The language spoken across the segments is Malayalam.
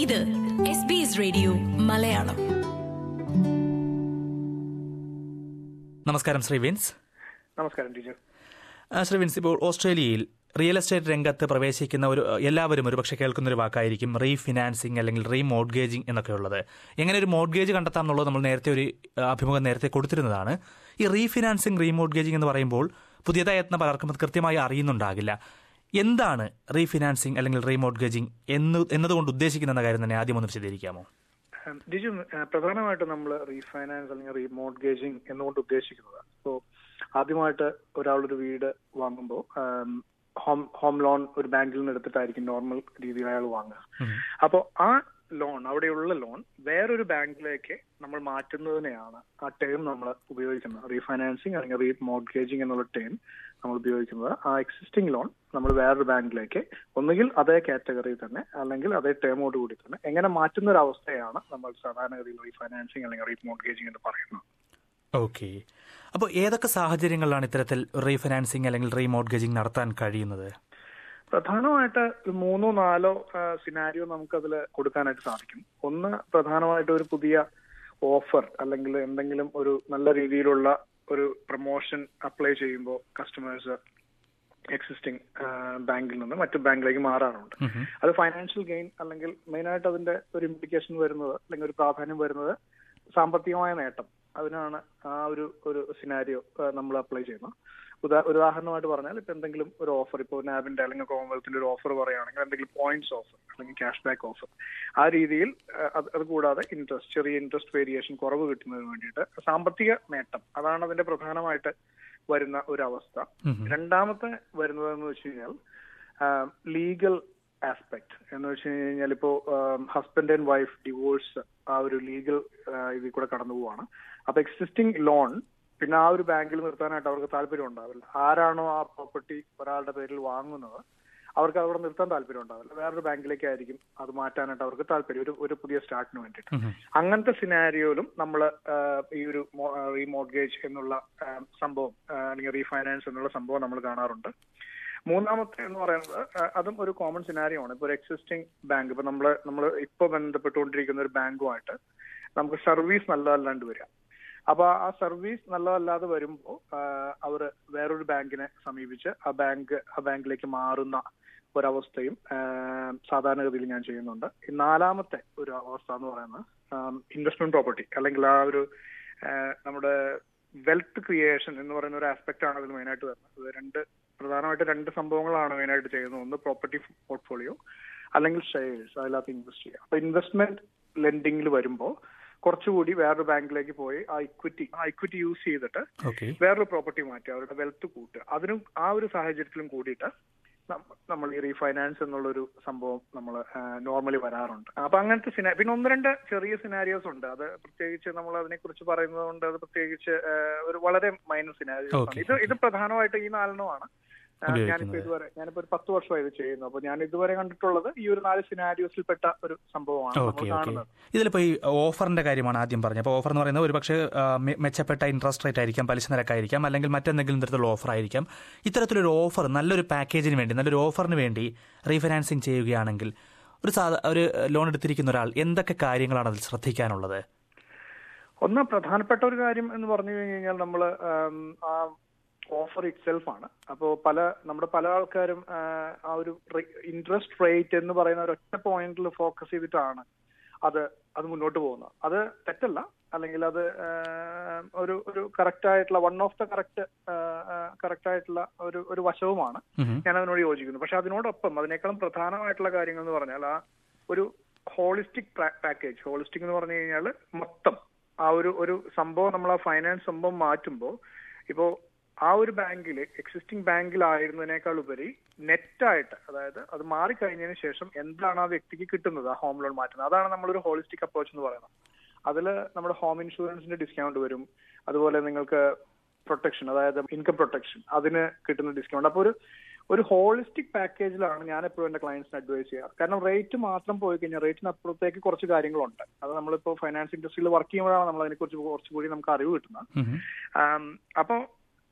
ഇത് S B S radio Malayalam നമസ്കാരം ശ്രീ വിൻസ് നമസ്കാരം ടീച്ചർ ആ, ശ്രീ വിൻസ് ഇപ്പോൾ ഓസ്ട്രേലിയയിൽ റിയൽ എസ്റ്റേറ്റ് രംഗത്ത് പ്രവേശിക്കുന്ന ഒരു എല്ലാവരും ഒരുപക്ഷെ കേൾക്കുന്ന ഒരു വാക്കായിരിക്കും റീഫിനാൻസിങ് അല്ലെങ്കിൽ റീ മോഡ്ഗേജിംഗ് എന്നൊക്കെ ഉള്ളത് എങ്ങനെ ഒരു മോഡ്ഗേജ് കണ്ടെത്താം എന്നുള്ളത് നമ്മൾ നേരത്തെ ഒരു ആ, അഭിമുഖം നേരത്തെ കൊടുത്തിരുന്നതാണ് ഈ റീഫിനാൻസിങ് റീ മോഡ്ഗേജിംഗ് എന്ന് പറയുമ്പോൾ പുതിയതായി എത്തുന്ന പലർക്കും അത് കൃത്യമായി അറിയുന്നുണ്ടാകില്ല എന്താണ് റീഫിനാൻസിങ് അല്ലെങ്കിൽ റീ മോഡ്ഗേജിംഗ് എന്ന് എന്നതുകൊണ്ട് ഉദ്ദേശിക്കുന്ന കാര്യം തന്നെ ആദ്യം ഒന്ന് വിശദീകരിക്കാമോ ഡിജു പ്രധാനമായിട്ടും നമ്മൾ റീഫൈനാൻസ് അല്ലെങ്കിൽ റീമോർഗേജിങ് എന്നുകൊണ്ട് ഉദ്ദേശിക്കുന്നത് സോ ആദ്യമായിട്ട് ഒരാളൊരു വീട് വാങ്ങുമ്പോൾ ഹോം ഹോം ലോൺ ഒരു ബാങ്കിൽ നിന്ന് എടുത്തിട്ടായിരിക്കും നോർമൽ രീതിയിൽ അയാൾ വാങ്ങുക അപ്പോൾ ആ ലോൺ അവിടെയുള്ള ലോൺ വേറൊരു ബാങ്കിലേക്ക് നമ്മൾ മാറ്റുന്നതിനെയാണ് ആ ടേം നമ്മൾ ഉപയോഗിക്കുന്നത് റീഫൈനാൻസിങ് അല്ലെങ്കിൽ റീ മോർഗേജിംഗ് എന്നുള്ള ടേം നമ്മൾ ഉപയോഗിക്കുന്നത് ആ എക്സിസ്റ്റിംഗ് ലോൺ നമ്മൾ വേറൊരു ബാങ്കിലേക്ക് ഒന്നുകിൽ അതേ കാറ്റഗറി തന്നെ അല്ലെങ്കിൽ അതേ ടേമോട് കൂടി തന്നെ എങ്ങനെ മാറ്റുന്ന ഒരു അവസ്ഥയാണ് നമ്മൾ സാധാരണഗതിയിൽ റീഫൈനാൻസിങ് അല്ലെങ്കിൽ റീ മോർഗേജിംഗ് എന്ന് പറയുന്നത് ഓക്കെ അപ്പോൾ ഏതൊക്കെ സാഹചര്യങ്ങളിലാണ് ഇത്തരത്തിൽ റീഫിനാൻസിങ് അല്ലെങ്കിൽ റീ മോഡ്ഗേജിംഗ് നടത്താൻ കഴിയുന്നത് പ്രധാനമായിട്ട് ഒരു മൂന്നോ നാലോ സിനാരിയോ നമുക്ക് അതിൽ കൊടുക്കാനായിട്ട് സാധിക്കും ഒന്ന് പ്രധാനമായിട്ട് ഒരു പുതിയ ഓഫർ അല്ലെങ്കിൽ എന്തെങ്കിലും ഒരു നല്ല രീതിയിലുള്ള ഒരു പ്രൊമോഷൻ അപ്ലൈ ചെയ്യുമ്പോൾ കസ്റ്റമേഴ്സ് എക്സിസ്റ്റിംഗ് ബാങ്കിൽ നിന്ന് മറ്റു ബാങ്കിലേക്ക് മാറാറുണ്ട് അത് ഫൈനാൻഷ്യൽ ഗെയിൻ അല്ലെങ്കിൽ മെയിനായിട്ട് അതിന്റെ ഒരു ഇംപ്ലിക്കേഷൻ വരുന്നത് അല്ലെങ്കിൽ ഒരു പ്രാധാന്യം വരുന്നത് സാമ്പത്തികമായ നേട്ടം അതിനാണ് ആ ഒരു ഒരു സിനാരിയോ നമ്മൾ അപ്ലൈ ചെയ്യുന്നത് ഉദാ ഒരു ഉദാഹരണമായിട്ട് പറഞ്ഞാൽ ഇപ്പൊ എന്തെങ്കിലും ഒരു ഓഫർ ഇപ്പോൾ നാബിന്റെ അല്ലെങ്കിൽ കോമൺവെൽത്തിന്റെ ഒരു ഓഫർ പറയുകയാണെങ്കിൽ എന്തെങ്കിലും പോയിന്റ്സ് ഓഫർ അല്ലെങ്കിൽ ക്യാഷ് ബാക്ക് ഓഫർ ആ രീതിയിൽ ആ, അത് അത് കൂടാതെ ഇൻട്രസ്റ്റ് ചെറിയ ഇൻട്രസ്റ്റ് വേരിയേഷൻ കുറവ് കിട്ടുന്നതിന് വേണ്ടിയിട്ട് സാമ്പത്തിക നേട്ടം അതാണ് അതിന്റെ പ്രധാനമായിട്ട് വരുന്ന ഒരു അവസ്ഥ രണ്ടാമത്തെ വരുന്നതെന്ന് വെച്ച് കഴിഞ്ഞാൽ ലീഗൽ ആസ്പെക്ട് എന്ന് വെച്ച് കഴിഞ്ഞാൽ ഇപ്പോ ഹസ്ബൻഡ് ആൻഡ് വൈഫ് ഡിവോഴ്സ് ആ ഒരു ലീഗൽ ഇതിൽ കൂടെ കടന്നു പോവാണ് അപ്പൊ എക്സിസ്റ്റിംഗ് ലോൺ പിന്നെ ആ ഒരു ബാങ്കിൽ നിർത്താനായിട്ട് അവർക്ക് താല്പര്യം ഉണ്ടാവില്ല ആരാണോ ആ പ്രോപ്പർട്ടി ഒരാളുടെ പേരിൽ വാങ്ങുന്നത് അവർക്ക് അവിടെ നിർത്താൻ താല്പര്യം ഉണ്ടാവില്ല വേറൊരു ബാങ്കിലേക്കായിരിക്കും അത് മാറ്റാനായിട്ട് അവർക്ക് താല്പര്യം ഒരു ഒരു പുതിയ സ്റ്റാർട്ടിന് വേണ്ടിയിട്ട് അങ്ങനത്തെ സിനാരിയോയിലും നമ്മൾ ഈ ഒരു റീമോർഗേജ് എന്നുള്ള ആ, സംഭവം ആ, അല്ലെങ്കിൽ റീഫൈനാൻസ് എന്നുള്ള സംഭവം നമ്മൾ കാണാറുണ്ട് മൂന്നാമത്തെ എന്ന് പറയുന്നത് ആ, അതും ഒരു കോമൺ സിനാരിയോ ആണ് ഇപ്പൊ ഒരു എക്സിസ്റ്റിംഗ് ബാങ്ക് ഇപ്പൊ നമ്മൾ നമ്മൾ ഇപ്പൊ ബന്ധപ്പെട്ടുകൊണ്ടിരിക്കുന്ന ഒരു ബാങ്കുമായിട്ട് നമുക്ക് സർവീസ് നല്ലതല്ലാണ്ട് വരിക അപ്പൊ ആ സർവീസ് നല്ലതല്ലാതെ വരുമ്പോൾ അവർ വേറൊരു ബാങ്കിനെ സമീപിച്ച് ആ ബാങ്ക് ആ ബാങ്കിലേക്ക് മാറുന്ന ഒരവസ്ഥയും ആ, സാധാരണഗതിയിൽ ഞാൻ ചെയ്യുന്നുണ്ട് ഈ നാലാമത്തെ ഒരു അവസ്ഥ എന്ന് പറയുന്നത് ഇൻവെസ്റ്റ്മെന്റ് പ്രോപ്പർട്ടി അല്ലെങ്കിൽ ആ ഒരു ആ, നമ്മുടെ വെൽത്ത് ക്രിയേഷൻ എന്ന് പറയുന്ന ഒരു ആസ്പെക്ട് ആണ് അതിൽ മെയിനായിട്ട് വരുന്നത് ഇത് രണ്ട് പ്രധാനമായിട്ട് രണ്ട് സംഭവങ്ങളാണ് മെയിനായിട്ട് ചെയ്യുന്നത് ഒന്ന് പ്രോപ്പർട്ടി പോർട്ട്ഫോളിയോ അല്ലെങ്കിൽ ഷെയർസ് അതിനകത്ത് ഇൻവെസ്റ്റ് ചെയ്യുക അപ്പൊ ഇൻവെസ്റ്റ്മെന്റ് ലെൻഡിങ്ങിൽ വരുമ്പോൾ കുറച്ചുകൂടി വേറൊരു ബാങ്കിലേക്ക് പോയി ആ ഇക്വിറ്റി ആ ഇക്വിറ്റി യൂസ് ചെയ്തിട്ട് ഓക്കെ വേറൊരു പ്രോപ്പർട്ടി മാറ്റുക അവരുടെ വെൽത്ത് കൂട്ടുക അതിനും ആ ഒരു സാഹചര്യത്തിലും കൂടിയിട്ട് നമ്മ- നമ്മൾ ഈ റീഫൈനാൻസ് എന്നുള്ളൊരു സംഭവം നമ്മൾ നോർമലി വരാറുണ്ട് അപ്പൊ അങ്ങനത്തെ സിനാ പിന്നെ ഒന്ന് രണ്ട് ചെറിയ സിനാരിയോസ് ഉണ്ട് അത് പ്രത്യേകിച്ച് നമ്മൾ അതിനെ കുറിച്ച് പറയുന്നത് കൊണ്ട് അത് പ്രത്യേകിച്ച് ആ, ഒരു വളരെ മൈനർ സിനാരിയോസ് ആണ് Okay. ഇത് ഇത് പ്രധാനമായിട്ട് ഈ നാലെണ്ണമാണ് ആ, ഞാനിപ്പോ ഉപയോഗിക്കുന്നത്. ഇതുവരെ ഞാനിപ്പോ ഒരു പത്ത് വർഷമായി ഇത് ചെയ്യുന്നു അപ്പൊ ഞാൻ ഇതുവരെ കണ്ടിട്ടുള്ളത് ഈ ഒരു നാല് സിനാരിയോസിൽപ്പെട്ട ഒരു സംഭവമാണ് നമ്മൾ ഓക്കെ ഓക്കെ കാണുന്നത് ഇതിലിപ്പോൾ ഈ ഓഫറിന്റെ കാര്യമാണ് ആദ്യം പറഞ്ഞത് അപ്പോൾ ഓഫർ എന്ന് പറയുന്നത് ഒരുപക്ഷെ ആ, മെ- മെച്ചപ്പെട്ട ഇൻട്രസ്റ്റ് റേറ്റ് ആയിരിക്കാം പലിശ നിരക്കായിരിക്കാം അല്ലെങ്കിൽ മറ്റെന്തെങ്കിലും തരത്തിലുള്ള ഓഫർ ആയിരിക്കാം ഇത്തരത്തിലൊരു ഓഫർ നല്ലൊരു പാക്കേജിന് വേണ്ടി നല്ലൊരു ഓഫറിന് വേണ്ടി റീഫിനാൻസിങ് ചെയ്യുകയാണെങ്കിൽ ഒരു സാധാ ഒരു ലോൺ എടുത്തിരിക്കുന്ന ഒരാൾ എന്തൊക്കെ കാര്യങ്ങളാണ് അതിൽ ശ്രദ്ധിക്കാനുള്ളത് ഒന്ന് പ്രധാനപ്പെട്ട ഒരു കാര്യം എന്ന് പറഞ്ഞു കഴിഞ്ഞാൽ നമ്മൾ ആ ഓഫർ ഇറ്റ് സെൽഫ് ആണ് അപ്പോൾ പല നമ്മുടെ പല ആൾക്കാരും ആ, ആ ഒരു ഇൻട്രസ്റ്റ് റേറ്റ് എന്ന് പറയുന്ന ഒരു ഒറ്റ പോയിന്റിൽ ഫോക്കസ് ചെയ്തിട്ടാണ് അത് അത് മുന്നോട്ട് പോകുന്നത് അത് തെറ്റല്ല അല്ലെങ്കിൽ അത് ആ, ഒരു ഒരു കറക്റ്റ് ആയിട്ടുള്ള one of the correct correct ആയിട്ടുള്ള ഒരു ഒരു വശവുമാണ് ഉം. ഞാൻ അതിനോട് യോജിക്കുന്നു പക്ഷെ അതിനോടൊപ്പം അതിനേക്കാളും പ്രധാനമായിട്ടുള്ള കാര്യങ്ങൾ എന്ന് പറഞ്ഞാൽ ആ ഒരു ഹോളിസ്റ്റിക് പാക്കേജ് ഹോളിസ്റ്റിക് എന്ന് പറഞ്ഞു കഴിഞ്ഞാൽ മൊത്തം ആ ഒരു ഒരു സംഭവം നമ്മൾ ആ ഫൈനാൻസ് സംഭവം മാറ്റുമ്പോൾ ഇപ്പോ ആ ഒരു ബാങ്കിൽ എക്സിസ്റ്റിംഗ് ബാങ്കിലായിരുന്നതിനേക്കാൾ ഉപരി നെറ്റായിട്ട് അതായത് അത് മാറിക്കഴിഞ്ഞതിന് ശേഷം എന്താണ് ആ വ്യക്തിക്ക് കിട്ടുന്നത് ആ ഹോം ലോൺ മാറ്റുന്നത് അതാണ് നമ്മളൊരു ഹോളിസ്റ്റിക് അപ്രോച്ച് എന്ന് പറയുന്നത് അതിൽ നമ്മുടെ ഹോം ഇൻഷുറൻസിന്റെ ഡിസ്കൗണ്ട് വരും അതുപോലെ നിങ്ങൾക്ക് പ്രൊട്ടക്ഷൻ അതായത് ഇൻകം പ്രൊട്ടക്ഷൻ അതിന് കിട്ടുന്ന ഡിസ്കൗണ്ട് അപ്പോൾ ഒരു ഒരു ഹോളിസ്റ്റിക് പാക്കേജിലാണ് ഞാൻ എപ്പോഴും എന്റെ ക്ലയൻസിന് അഡ്വൈസ് ചെയ്യാറ് കാരണം റേറ്റ് മാത്രം പോയി കഴിഞ്ഞാൽ റേറ്റിന് അപ്പുറത്തേക്ക് കുറച്ച് കാര്യങ്ങളുണ്ട് അത് നമ്മളിപ്പോൾ ഫൈനാൻസ് ഇൻഡസ്ട്രിയിൽ വർക്ക് ചെയ്യുമ്പോഴാണ് നമ്മൾ അതിനെക്കുറിച്ച് കുറച്ചുകൂടി നമുക്ക് അറിവ് കിട്ടുന്നത് ഉം. അപ്പോൾ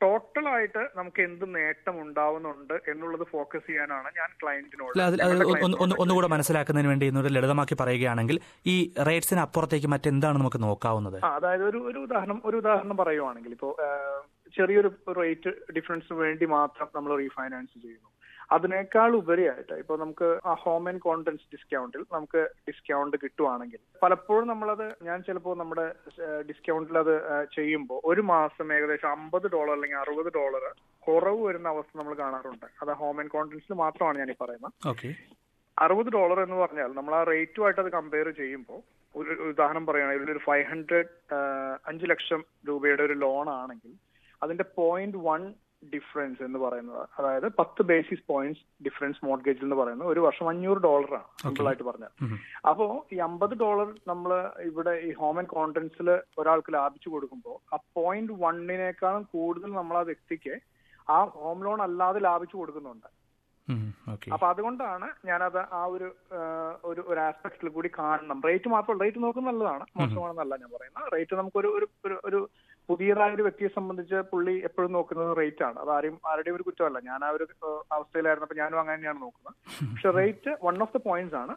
ടോട്ടലായിട്ട് നമുക്ക് എന്ത് നേട്ടം ഉണ്ടാവുന്നുണ്ട് എന്നുള്ളത് ഫോക്കസ് ചെയ്യാനാണ് ഞാൻ ക്ലയന്റിനോട് അല്ല അതിൽ അതിൽ ഒന്ന് ഒന്ന് ഒന്നുകൂടെ മനസ്സിലാക്കുന്നതിന് വേണ്ടി ഇന്നൊരു ലളിതമാക്കി പറയുകയാണെങ്കിൽ ഈ റേറ്റ്സിന് അപ്പുറത്തേക്ക് മറ്റെന്താണ് നമുക്ക് നോക്കാവുന്നത് ആ, അതായത് ഒരു ഒരു ഉദാഹരണം ഒരു ഉദാഹരണം പറയുവാണെങ്കിൽ ഇപ്പോ ആ, ചെറിയൊരു റേറ്റ് ഡിഫറൻസിന് വേണ്ടി മാത്രം നമ്മൾ റീഫൈനാൻസ് ചെയ്യുന്നു അതിനേക്കാൾ ഉപരിയായിട്ട് ഇപ്പൊ നമുക്ക് ആ ഹോം ആൻഡ് കോണ്ടൻസ് ഡിസ്കൗണ്ടിൽ നമുക്ക് ഡിസ്കൗണ്ട് കിട്ടുവാണെങ്കിൽ പലപ്പോഴും നമ്മളത് ഞാൻ ചിലപ്പോൾ നമ്മുടെ ഡിസ്കൗണ്ടിൽ അത് ചെയ്യുമ്പോൾ ഒരു മാസം ഏകദേശം അമ്പത് ഡോളർ അല്ലെങ്കിൽ അറുപത് ഡോളർ കുറവ് വരുന്ന അവസ്ഥ നമ്മൾ കാണാറുണ്ട് അത് ഹോം ആൻഡ് കോണ്ടൻസിൽ മാത്രമാണ് ഞാൻ ഈ പറയുന്നത് ഓക്കെ അറുപത് ഡോളർ എന്ന് പറഞ്ഞാൽ നമ്മൾ ആ റേറ്റുമായിട്ട് അത് കമ്പയർ ചെയ്യുമ്പോൾ ഒരു ഒരു ഉദാഹരണം പറയുകയാണെങ്കിൽ ഒരു ഫൈവ് ഹൺഡ്രഡ് അഞ്ച് ലക്ഷം രൂപയുടെ ഒരു ലോൺ ആണെങ്കിൽ അതിന്റെ പോയിന്റ് വൺ ഡിഫറൻസ് എന്ന് പറയുന്നത് അതായത് പത്ത് ബേസിസ് പോയിന്റ്സ് ഡിഫറൻസ് മോർഗേജിൽ എന്ന് പറയുന്നത് ഒരു വർഷം അഞ്ഞൂറ് ഡോളറാണ് സിമ്പിൾ ആയിട്ട് പറഞ്ഞാൽ അപ്പോ ഈ അമ്പത് ഡോളർ നമ്മൾ ഇവിടെ ഈ ഹോം ആൻഡ് കോണ്ടൻസിൽ ഒരാൾക്ക് ലാഭിച്ചു കൊടുക്കുമ്പോൾ ആ പോയിന്റ് വണ്ണിനേക്കാളും കൂടുതൽ നമ്മൾ ആ വ്യക്തിക്ക് ആ ഹോം ലോൺ അല്ലാതെ ലാഭിച്ചു കൊടുക്കുന്നുണ്ട് ഓക്കെ അപ്പൊ അതുകൊണ്ടാണ് ഞാനത് ആ ഒരു ആ, ഒരു ഒരു ആസ്പെക്റ്റിൽ കൂടി കാണണം റേറ്റ് മാത്രമല്ല റേറ്റ് നോക്കുന്നത് നല്ലതാണ് മോശമാണെന്നല്ല ഞാൻ പറയുന്നത് റേറ്റ് നമുക്കൊരു ഒരു ഒരു ഒരു പുതിയതായ ഒരു വ്യക്തിയെ സംബന്ധിച്ച് പുള്ളി എപ്പോഴും നോക്കുന്നത് റേറ്റ് ആണ് അത് ആരും ആരുടെയും ഒരു കുറ്റമല്ല ഞാൻ ആ ഒരു ആ, അവസ്ഥയിലായിരുന്നപ്പോൾ ഞാനും അങ്ങനെ തന്നെയാണ് നോക്കുന്നത് പക്ഷെ rate one of the points ആണ്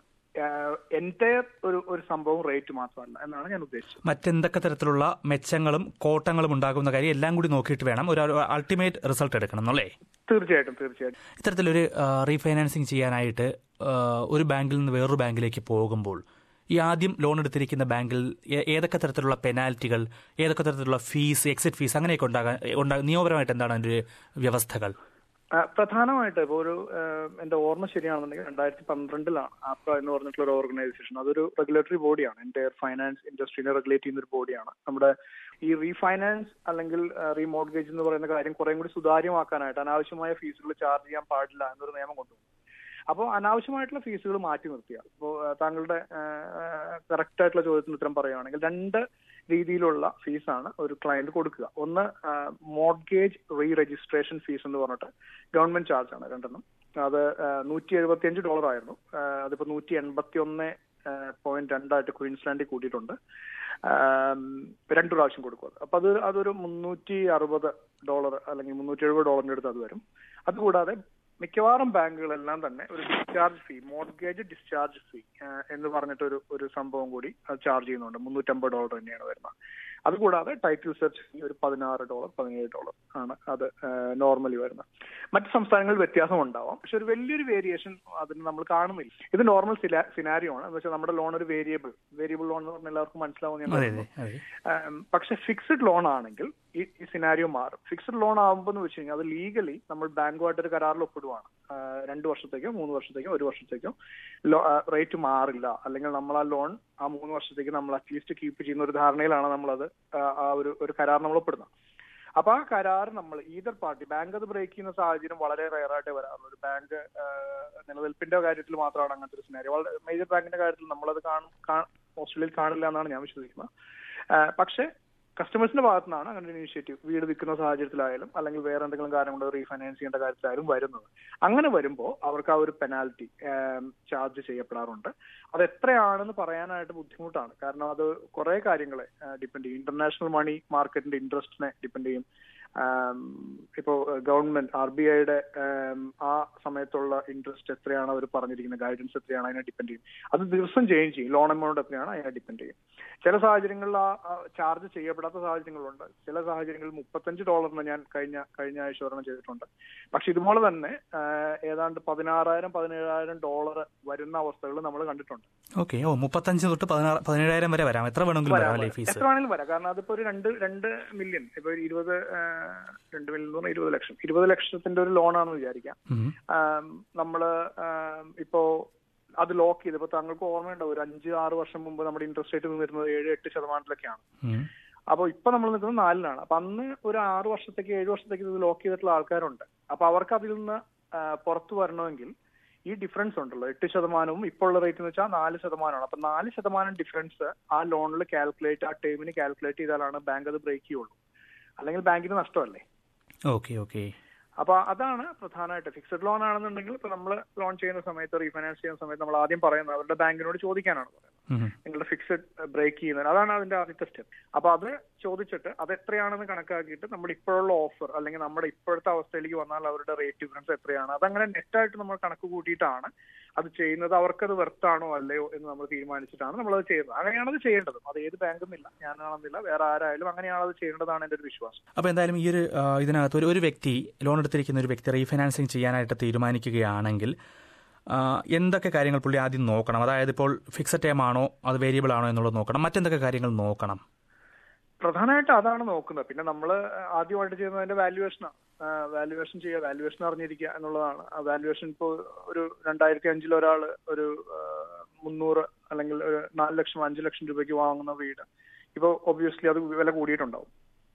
എൻറ്റയർ ഒരു ഒരു സംഭവം റേറ്റ് മാത്രമല്ല എന്നാണ് ഞാൻ ഉദ്ദേശിച്ചത് മറ്റെന്തൊക്കെ തരത്തിലുള്ള മെച്ചങ്ങളും കോട്ടങ്ങളും ഉണ്ടാകുന്ന കാര്യം എല്ലാം കൂടി നോക്കിയിട്ട് വേണം ഒരു അൾട്ടിമേറ്റ് റിസൾട്ട് എടുക്കണം എന്നല്ലേ തീർച്ചയായിട്ടും തീർച്ചയായിട്ടും ഇത്തരത്തിലൊരു റീഫൈനാൻസിങ് ചെയ്യാനായിട്ട് ആ, ഒരു ബാങ്കിൽ നിന്ന് വേറൊരു ബാങ്കിലേക്ക് പോകുമ്പോൾ ഈ ആദ്യം ലോൺ എടുത്തിരിക്കുന്ന ബാങ്കിൽ ഏ- ഏതൊക്കെ തരത്തിലുള്ള പെനാൽറ്റികൾ ഏതൊക്കെ തരത്തിലുള്ള ഫീസ് എക്സിറ്റ് ഫീസ് അങ്ങനെയൊക്കെ ഉണ്ടാകാൻ ഉണ്ടാ നിയമപരമായിട്ട് എന്താണ് അതിന്റെ ഒരു വ്യവസ്ഥകൾ ആ, പ്രധാനമായിട്ട് ഇപ്പോൾ ഒരു ആ, എന്റെ ഓർമ്മ ശരിയാണെന്നുണ്ടെങ്കിൽ രണ്ടായിരത്തി പന്ത്രണ്ടിലാണ് ആപ്ര എന്ന് പറഞ്ഞിട്ടുള്ള ഒരു ഓർഗനൈസേഷൻ അതൊരു റെഗുലേറ്ററി ബോഡിയാണ് എന്റെ ഫൈനാൻസ് ഇൻഡസ്ട്രീനെ റെഗുലേറ്റ് ചെയ്യുന്ന ഒരു ബോഡിയാണ് നമ്മുടെ ഈ റീഫൈനാൻസ് അല്ലെങ്കിൽ റീമോർഗേജ് എന്ന് പറയുന്ന കാര്യം കുറേ കൂടി സുതാര്യമാക്കാനായിട്ട് അനാവശ്യമായ ഫീസുകൾ ചാർജ് ചെയ്യാൻ പാടില്ല എന്നൊരു നിയമം കൊണ്ടുവന്നു അപ്പോൾ അനാവശ്യമായിട്ടുള്ള ഫീസുകൾ മാറ്റി നിർത്തിയ ഇപ്പോൾ താങ്കളുടെ കറക്റ്റ് ആയിട്ടുള്ള ചോദ്യത്തിന് ഉത്തരം പറയുകയാണെങ്കിൽ രണ്ട് രീതിയിലുള്ള ഫീസാണ് ഒരു ക്ലയന്റ് കൊടുക്കുക ഒന്ന് മോർഗേജ് റീ രജിസ്ട്രേഷൻ ഫീസ് എന്ന് പറഞ്ഞിട്ട് ഗവൺമെന്റ് ചാർജ് ആണ് രണ്ടെണ്ണം അത് നൂറ്റി എഴുപത്തി അഞ്ച് ഡോളർ ആയിരുന്നു ആ, അതിപ്പോ നൂറ്റി എൺപത്തി ഒന്ന് പോയിന്റ് രണ്ടായിട്ട് ക്വീൻസ്ലാൻഡിൽ കൂട്ടിയിട്ടുണ്ട് ആം, രണ്ടു പ്രാവശ്യം കൊടുക്കും അത് അപ്പൊ അത് അതൊരു മുന്നൂറ്റി അറുപത് ഡോളർ അല്ലെങ്കിൽ മുന്നൂറ്റി എഴുപത് ഡോളറിന്റെ അടുത്ത് അത് വരും അതുകൂടാതെ മിക്കവാറും ബാങ്കുകളെല്ലാം തന്നെ ഒരു discharge fee mortgage discharge fee എന്ന് പറഞ്ഞിട്ട് ഒരു ഒരു സംഭവം കൂടി ചാർജ് ചെയ്യുന്നുണ്ട് മുന്നൂറ്റമ്പത് ഡോളർ തന്നെയാണ് വരുന്നത് അതുകൂടാതെ ടൈറ്റിൽ സെർച്ച് ഫീ ഒരു പതിനാറ് ഡോളർ പതിനേഴ് ഡോളർ ആണ് അത് നോർമലി വരുന്നത് മറ്റ് സംസ്ഥാനങ്ങളിൽ വ്യത്യാസം ഉണ്ടാവാം പക്ഷെ ഒരു വലിയൊരു വേരിയേഷൻ അതിന് നമ്മൾ കാണുന്നില്ല ഇത് നോർമൽ സിനാരിയോ ആണ് എന്ന് വെച്ചാൽ നമ്മുടെ ലോൺ ഒരു വേരിയബിൾ വേരിയബിൾ ലോൺ എന്ന് പറഞ്ഞാൽ എല്ലാവർക്കും മനസ്സിലാവുന്ന ഞാൻ അതെ കരുതുന്നു. അതെ അതെ ഉം, പക്ഷെ ഫിക്സഡ് ലോൺ ആണെങ്കിൽ ഈ ഈ സിനാരിയോ മാറും ഫിക്സഡ് ലോൺ ആകുമ്പോൾ എന്ന് വെച്ച് കഴിഞ്ഞാൽ അത് ലീഗലി നമ്മൾ ബാങ്കുമായിട്ട് ഒരു കരാറിൽ ഒപ്പിടുവാണ് ആ, രണ്ട് വർഷത്തേക്കോ മൂന്ന് വർഷത്തേക്കോ ഒരു വർഷത്തേക്കോ റേറ്റ് മാറില്ല അല്ലെങ്കിൽ നമ്മൾ ആ ലോൺ ആ മൂന്ന് വർഷത്തേക്ക് നമ്മൾ അറ്റ്ലീസ്റ്റ് കീപ്പ് ചെയ്യുന്ന ഒരു ധാരണയിലാണ് നമ്മളത് ആ, ആ ഒരു ഒരു കരാർ നമ്മൾ ഒപ്പിടുന്നത് അപ്പൊ ആ കരാർ നമ്മൾ ഈതർ പാർട്ടി ബാങ്ക് അത് ബ്രേക്ക് ചെയ്യുന്ന സാഹചര്യം വളരെ റയറായിട്ട് വരാറുള്ളൂ ഒരു ബാങ്ക് നിലനിൽപ്പിന്റെ കാര്യത്തിൽ മാത്രമാണ് അങ്ങനത്തെ ഒരു സിനാരി വളരെ മേജർ ബാങ്കിന്റെ കാര്യത്തിൽ നമ്മളത് കാണും കാ- ഓസ്ട്രേലിയയിൽ കാണില്ല എന്നാണ് ഞാൻ വിശ്വസിക്കുന്നത് ആ, പക്ഷേ കസ്റ്റമേഴ്സിന്റെ ഭാഗത്തു നിന്നാണ് അങ്ങനെ ഒരു ഇനിഷ്യേറ്റീവ് വീട് വിൽക്കുന്ന സാഹചര്യത്തിലായാലും അല്ലെങ്കിൽ വേറെ എന്തെങ്കിലും കാര്യം കൊണ്ട് റീഫൈനാൻസ് ചെയ്യേണ്ട കാര്യത്തിലായാലും വരുന്നത് അങ്ങനെ വരുമ്പോൾ അവർക്ക് ആ ഒരു പെനാൽറ്റി ചാർജ് ചെയ്യപ്പെടാറുണ്ട് അത് എത്രയാണെന്ന് പറയാനായിട്ട് ബുദ്ധിമുട്ടാണ് കാരണം അത് കുറെ കാര്യങ്ങളെ ഡിപ്പെൻഡ് ചെയ്യും ഇന്റർനാഷണൽ മണി മാർക്കറ്റിന്റെ ഇൻട്രസ്റ്റിനെ ഡിപ്പെൻഡ് ചെയ്യും ആം, ഇപ്പോ ഗവൺമെന്റ് ആർ ബി ഐയുടെ ആ സമയത്തുള്ള ഇൻട്രസ്റ്റ് എത്രയാണ് അവർ പറഞ്ഞിരിക്കുന്ന ഗൈഡൻസ് എത്രയാണ് അതിനെ ഡിപ്പെൻഡ് ചെയ്യും അത് ദിവസം ചേഞ്ച് ചെയ്യും ലോൺ എമൗണ്ട് എത്രയാണ് അതിനെ ഡിപ്പെൻഡ് ചെയ്യും ചില സാഹചര്യങ്ങളിൽ ആ ചാർജ് ചെയ്യപ്പെടാത്ത സാഹചര്യങ്ങളുണ്ട് ചില സാഹചര്യങ്ങളിൽ മുപ്പത്തഞ്ച് ഡോളറിന് ഞാൻ കഴിഞ്ഞ കഴിഞ്ഞ ആഴ്ച ഒരെണ്ണം ചെയ്തിട്ടുണ്ട് പക്ഷെ ഇതുപോലെ തന്നെ ആ, ഏതാണ്ട് പതിനാറായിരം പതിനേഴായിരം ഡോളർ വരുന്ന അവസ്ഥകൾ നമ്മൾ കണ്ടിട്ടുണ്ട് ഓക്കെ ഓ മുപ്പത്തഞ്ച് തൊട്ട് പതിനാറ് പതിനേഴായിരം വരെ വരാം എത്ര വേണമെങ്കിലും വരാം അല്ലേ ഫീസ് എത്ര വേണമെങ്കിലും വരാം കാരണം അതിപ്പോ ഒരു രണ്ട് രണ്ട് മില്യൺ ഇപ്പൊ ഒരു ഇരുപത് ആ, രണ്ട് മില്യൺ എന്ന് പറഞ്ഞാൽ ഇരുപത് ലക്ഷം ഇരുപത് ലക്ഷത്തിന്റെ ഒരു ലോണാണെന്ന് വിചാരിക്കാം ഉം. ആം, നമ്മള് ആം, ഇപ്പോ അത് ലോക്ക് ചെയ്ത് ഇപ്പൊ താങ്കൾക്ക് ഓർമ്മയുണ്ടാവും ഒരു അഞ്ച് ആറ് വർഷം മുമ്പ് നമ്മുടെ ഇൻട്രസ്റ്റ് റേറ്റ് നിന്നിരുന്നത് ഏഴ് എട്ട് ശതമാനത്തിലൊക്കെയാണ് ഉം. അപ്പൊ ഇപ്പൊ നമ്മൾ നിൽക്കുന്നത് നാലിലാണ് അപ്പൊ അന്ന് ഒരു ആറ് വർഷത്തേക്ക് ഏഴ് വർഷത്തേക്ക് ഇത് ലോക്ക് ചെയ്തിട്ടുള്ള ആൾക്കാരുണ്ട് അപ്പൊ അവർക്ക് അതിൽ നിന്ന് ആ, പുറത്തു വരണമെങ്കിൽ ഈ ഡിഫറൻസ് ഉണ്ടല്ലോ എട്ട് ശതമാനവും ഇപ്പോൾ ഉള്ള റേറ്റ് എന്ന് വെച്ചാൽ നാല് ശതമാനമാണ് അപ്പൊ നാല് ശതമാനം ഡിഫറൻസ് ആ ലോണിൽ കാൽക്കുലേറ്റ് ആ ടേമിന് കാൽക്കുലേറ്റ് ചെയ്താലാണ് ബാങ്ക് അത് ബ്രേക്ക് ചെയ്യുള്ളൂ അല്ലെങ്കിൽ ബാങ്കിന് നഷ്ടമല്ലേ ഓക്കെ ഓക്കെ അപ്പൊ അതാണ് പ്രധാനമായിട്ട് ഫിക്സഡ് ലോൺ ആണെന്നുണ്ടെങ്കിൽ ഇപ്പൊ നമ്മൾ ലോൺ ചെയ്യുന്ന സമയത്ത് റീഫൈനാൻസ് ചെയ്യുന്ന സമയത്ത് നമ്മൾ ആദ്യം പറയുന്നത് അവരുടെ ബാങ്കിനോട് ചോദിക്കാനാണ് പറയുന്നത് നിങ്ങളുടെ ഫിക്സഡ് ബ്രേക്ക് ചെയ്യുന്നത് അതാണ് അതിന്റെ ആദ്യത്തെ സ്റ്റെപ്പ് അപ്പൊ അത് ചോദിച്ചിട്ട് അത് എത്രയാണെന്ന് കണക്കാക്കിയിട്ട് നമ്മുടെ ഇപ്പോഴുള്ള ഓഫർ അല്ലെങ്കിൽ നമ്മുടെ ഇപ്പോഴത്തെ അവസ്ഥയിലേക്ക് വന്നാൽ അവരുടെ റേറ്റ് ഡിഫറൻസ് എത്രയാണ് അതങ്ങനെ നെറ്റായിട്ട് നമ്മൾ കണക്ക് കൂട്ടിയിട്ടാണ് അത് ചെയ്യുന്നത് അവർക്കത് വെർത്താണോ അല്ലയോ എന്ന് നമ്മൾ തീരുമാനിച്ചിട്ടാണ് നമ്മൾ അത് ചെയ്യുന്നത് അങ്ങനെയാണ് അത് ചെയ്യേണ്ടത് അത് ഏത് ബാങ്കുന്നില്ല ഞാനാണെന്നില്ല വേറെ ആരായാലും അങ്ങനെയാണ് അത് ചെയ്യേണ്ടതാണ് എന്റെ ഒരു വിശ്വാസം അപ്പോൾ എന്തായാലും ഈ ഒരു ആ, ഇതിനകത്ത് ഒരു ഒരു വ്യക്തി ലോൺ എടുത്തിരിക്കുന്ന ഒരു വ്യക്തി റീഫൈനാൻസിങ് ചെയ്യാനായിട്ട് തീരുമാനിക്കുകയാണെങ്കിൽ ആ, എന്തൊക്കെ കാര്യങ്ങൾ പുള്ളി ആദ്യം നോക്കണം അതായത് ഇപ്പോൾ ഫിക്സഡ് ടൈം ആണോ അത് വേരിയബിൾ ആണോ എന്നുള്ളത് നോക്കണം മറ്റെന്തൊക്കെ കാര്യങ്ങൾ നോക്കണം പ്രധാനമായിട്ട് അതാണ് നോക്കുന്നത് പിന്നെ നമ്മൾ ആദ്യമായിട്ട് ചെയ്യുന്നത് അതിന്റെ വാല്യുവേഷനാണ് വാല്യുവേഷൻ ചെയ്യുക വാല്യുവേഷൻ അറിഞ്ഞിരിക്കുക എന്നുള്ളതാണ് ആ വാല്യുവേഷൻ ഇപ്പോൾ ഒരു രണ്ടായിരത്തി അഞ്ചിൽ ഒരാൾ ഒരു ആ, മുന്നൂറ് അല്ലെങ്കിൽ ഒരു നാല് ലക്ഷം അഞ്ച് ലക്ഷം രൂപയ്ക്ക് വാങ്ങുന്ന വീട് ഇപ്പോൾ ഒബ്വിയസ്ലി അത് വില കൂടിയിട്ടുണ്ടാവും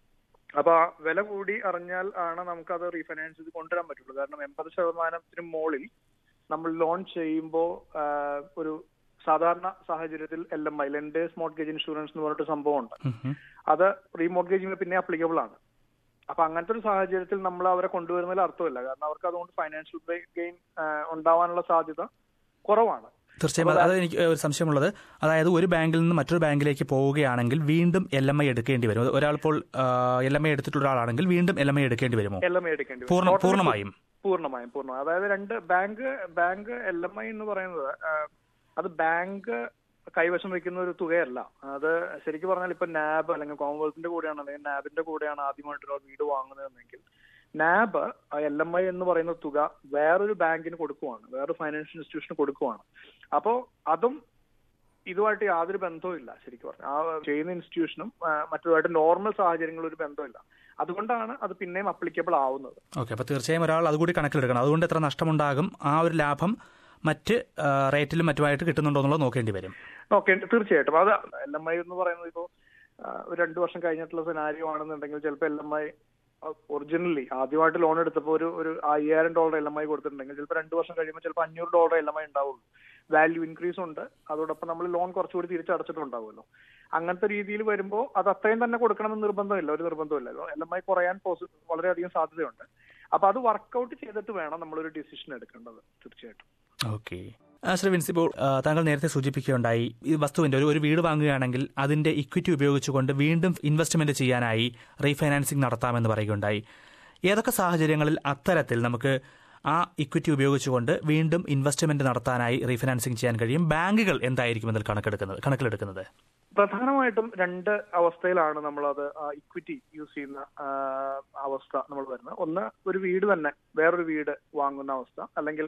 അപ്പൊ ആ വില കൂടി അറിഞ്ഞാൽ ആണ് നമുക്ക് അത് റീഫൈനാൻസ് ചെയ്ത് കൊണ്ടുവരാൻ പറ്റുള്ളൂ കാരണം എൺപത് ശതമാനത്തിന് മുകളിൽ നമ്മൾ ലോൺ ചെയ്യുമ്പോൾ ഒരു സാധാരണ സാഹചര്യത്തിൽ L M I lenders mortgage insurance എന്ന് പറഞ്ഞിട്ട് സംഭവമുണ്ട് അത് റീമോർഗേജിന് പിന്നെ അപ്ലിക്കബിൾ ആണ് അപ്പൊ അങ്ങനത്തെ ഒരു സാഹചര്യത്തിൽ നമ്മൾ അവരെ കൊണ്ടുവരുന്നതിൽ അർത്ഥമില്ല കാരണം അവർക്ക് അതുകൊണ്ട് ഫൈനാൻഷ്യൽ ഗെയിൻ ഉണ്ടാവാനുള്ള സാധ്യത കുറവാണ് തീർച്ചയായും അത് അത് എനിക്ക് ഒരു സംശയമുള്ളത് അതായത് ഒരു ബാങ്കിൽ നിന്ന് മറ്റൊരു ബാങ്കിലേക്ക് പോവുകയാണെങ്കിൽ വീണ്ടും എൽ എം ഐ എടുക്കേണ്ടി വരും ഒരാൾ ഇപ്പോൾ എൽ എം ഐ എടുത്തിട്ടുള്ള ഒരാളാണെങ്കിൽ വീണ്ടും എൽ എം ഐ എടുക്കേണ്ടി വരുമോ എൽ എം ഐ എടുക്കേണ്ടി വരും. പൂർണ്ണ- Totally പൂർണ്ണമായും പൂർണ്ണമായും പൂർണ്ണമായും അതായത് രണ്ട് bank bank L M I എന്ന് പറയുന്നത് ആ, അത് ബാങ്ക് കൈവശം വെക്കുന്ന ഒരു തുകയല്ല അത് ശരിക്കും പറഞ്ഞാൽ ഇപ്പൊ നാബ് അല്ലെങ്കിൽ കോമൺവെൽത്തിന്റെ കൂടെയാണ് അല്ലെങ്കിൽ നാബിന്റെ കൂടെയാണ് ആദ്യമായിട്ട് ഒരു വീട് വാങ്ങുന്നതെങ്കിൽ നാബ് എൽ എം ഐ എന്ന് പറയുന്ന തുക വേറൊരു ബാങ്കിന് കൊടുക്കുവാണ് വേറൊരു ഫൈനാൻഷ്യൽ ഇൻസ്റ്റിറ്റ്യൂഷന് കൊടുക്കുവാണ് അപ്പോ അതും ഇതുമായിട്ട് യാതൊരു ബന്ധവും ഇല്ല ശരിക്കും പറഞ്ഞു ആ ചെയ്യുന്ന ഇൻസ്റ്റിറ്റ്യൂഷനും ആ, മറ്റുമായിട്ട് നോർമൽ സാഹചര്യങ്ങളിൽ ഒരു ബന്ധമില്ല അതുകൊണ്ടാണ് അത് പിന്നെയും അപ്ലിക്കബിൾ ആവുന്നത് ഓക്കെ അപ്പോൾ തീർച്ചയായും ഒരാൾ അതുകൂടി കണക്കിലെടുക്കണം അതുകൊണ്ട് എത്ര നഷ്ടമുണ്ടാകും ആ ഒരു ലാഭം മറ്റ് ആ, റേറ്റിലും മറ്റുമായിട്ട് കിട്ടുന്നുണ്ടോ എന്നുള്ളത് നോക്കേണ്ടി വരും ഓക്കെ തീർച്ചയായിട്ടും അത് എൽ എം ഐ എന്ന് പറയുന്നത് ഇപ്പോ ആ, ഒരു രണ്ടു വർഷം കഴിഞ്ഞിട്ടുള്ള സിനാരിയോ ആണെന്നുണ്ടെങ്കിൽ ചിലപ്പോൾ എൽ എം ഐ ഒറിജിനലി ആദ്യമായിട്ട് ലോൺ എടുത്തപ്പോൾ ഒരു ഒരു അയ്യായിരം ഡോളർ എൽ എം ഐ കൊടുത്തിട്ടുണ്ടെങ്കിൽ ചിലപ്പോൾ രണ്ടു വർഷം കഴിയുമ്പോൾ ചിലപ്പോൾ അഞ്ഞൂറ് ഡോളർ എൽ എം ഐ ഉണ്ടാവുള്ളൂ വാല്യൂ ഇൻക്രീസ് ഉണ്ട് അതോടൊപ്പം നമ്മൾ ലോൺ കുറച്ചുകൂടി തിരിച്ചടച്ചിട്ടുണ്ടാവുമല്ലോ അങ്ങനത്തെ രീതിയിൽ വരുമ്പോൾ അത് അത്രയും തന്നെ കൊടുക്കണമെന്ന് നിർബന്ധമില്ല ഒരു നിർബന്ധമില്ലല്ലോ എൽ എം ഐ കുറയാൻ പോസി വളരെയധികം സാധ്യതയുണ്ട് അപ്പൊ അത് വർക്കൗട്ട് ചെയ്തിട്ട് വേണം നമ്മളൊരു ഡിസിഷൻ എടുക്കേണ്ടത് തീർച്ചയായിട്ടും ഓക്കെ ശ്രീ വിൻസ് ഇപ്പോൾ ആ, താങ്കൾ നേരത്തെ സൂചിപ്പിക്കുകയുണ്ടായി ഈ വസ്തുവിന്റെ ഒരു ഒരു വീട് വാങ്ങുകയാണെങ്കിൽ അതിന്റെ ഇക്വിറ്റി ഉപയോഗിച്ചുകൊണ്ട് വീണ്ടും ഇൻവെസ്റ്റ്മെന്റ് ചെയ്യാനായി റീഫൈനാൻസിങ് നടത്താമെന്ന് പറയുകയുണ്ടായി ഏതൊക്കെ സാഹചര്യങ്ങളിൽ അത്തരത്തിൽ നമുക്ക് ആ ഇക്വിറ്റി ഉപയോഗിച്ചുകൊണ്ട് വീണ്ടും ഇൻവെസ്റ്റ്മെന്റ് നടത്താനായി റീഫൈനാൻസിങ് ചെയ്യാൻ കഴിയും ബാങ്കുകൾ എന്തായിരിക്കും അതിൽ കണക്കെടുക്കുന്നത് കണക്കിലെടുക്കുന്നത് പ്രധാനമായിട്ടും രണ്ട് അവസ്ഥയിലാണ് നമ്മളത് ഇക്വിറ്റി യൂസ് ചെയ്യുന്ന ആ, അവസ്ഥ നമ്മൾ വരുന്നത് ഒന്ന് ഒരു വീട് തന്നെ വേറൊരു വീട് വാങ്ങുന്ന അവസ്ഥ അല്ലെങ്കിൽ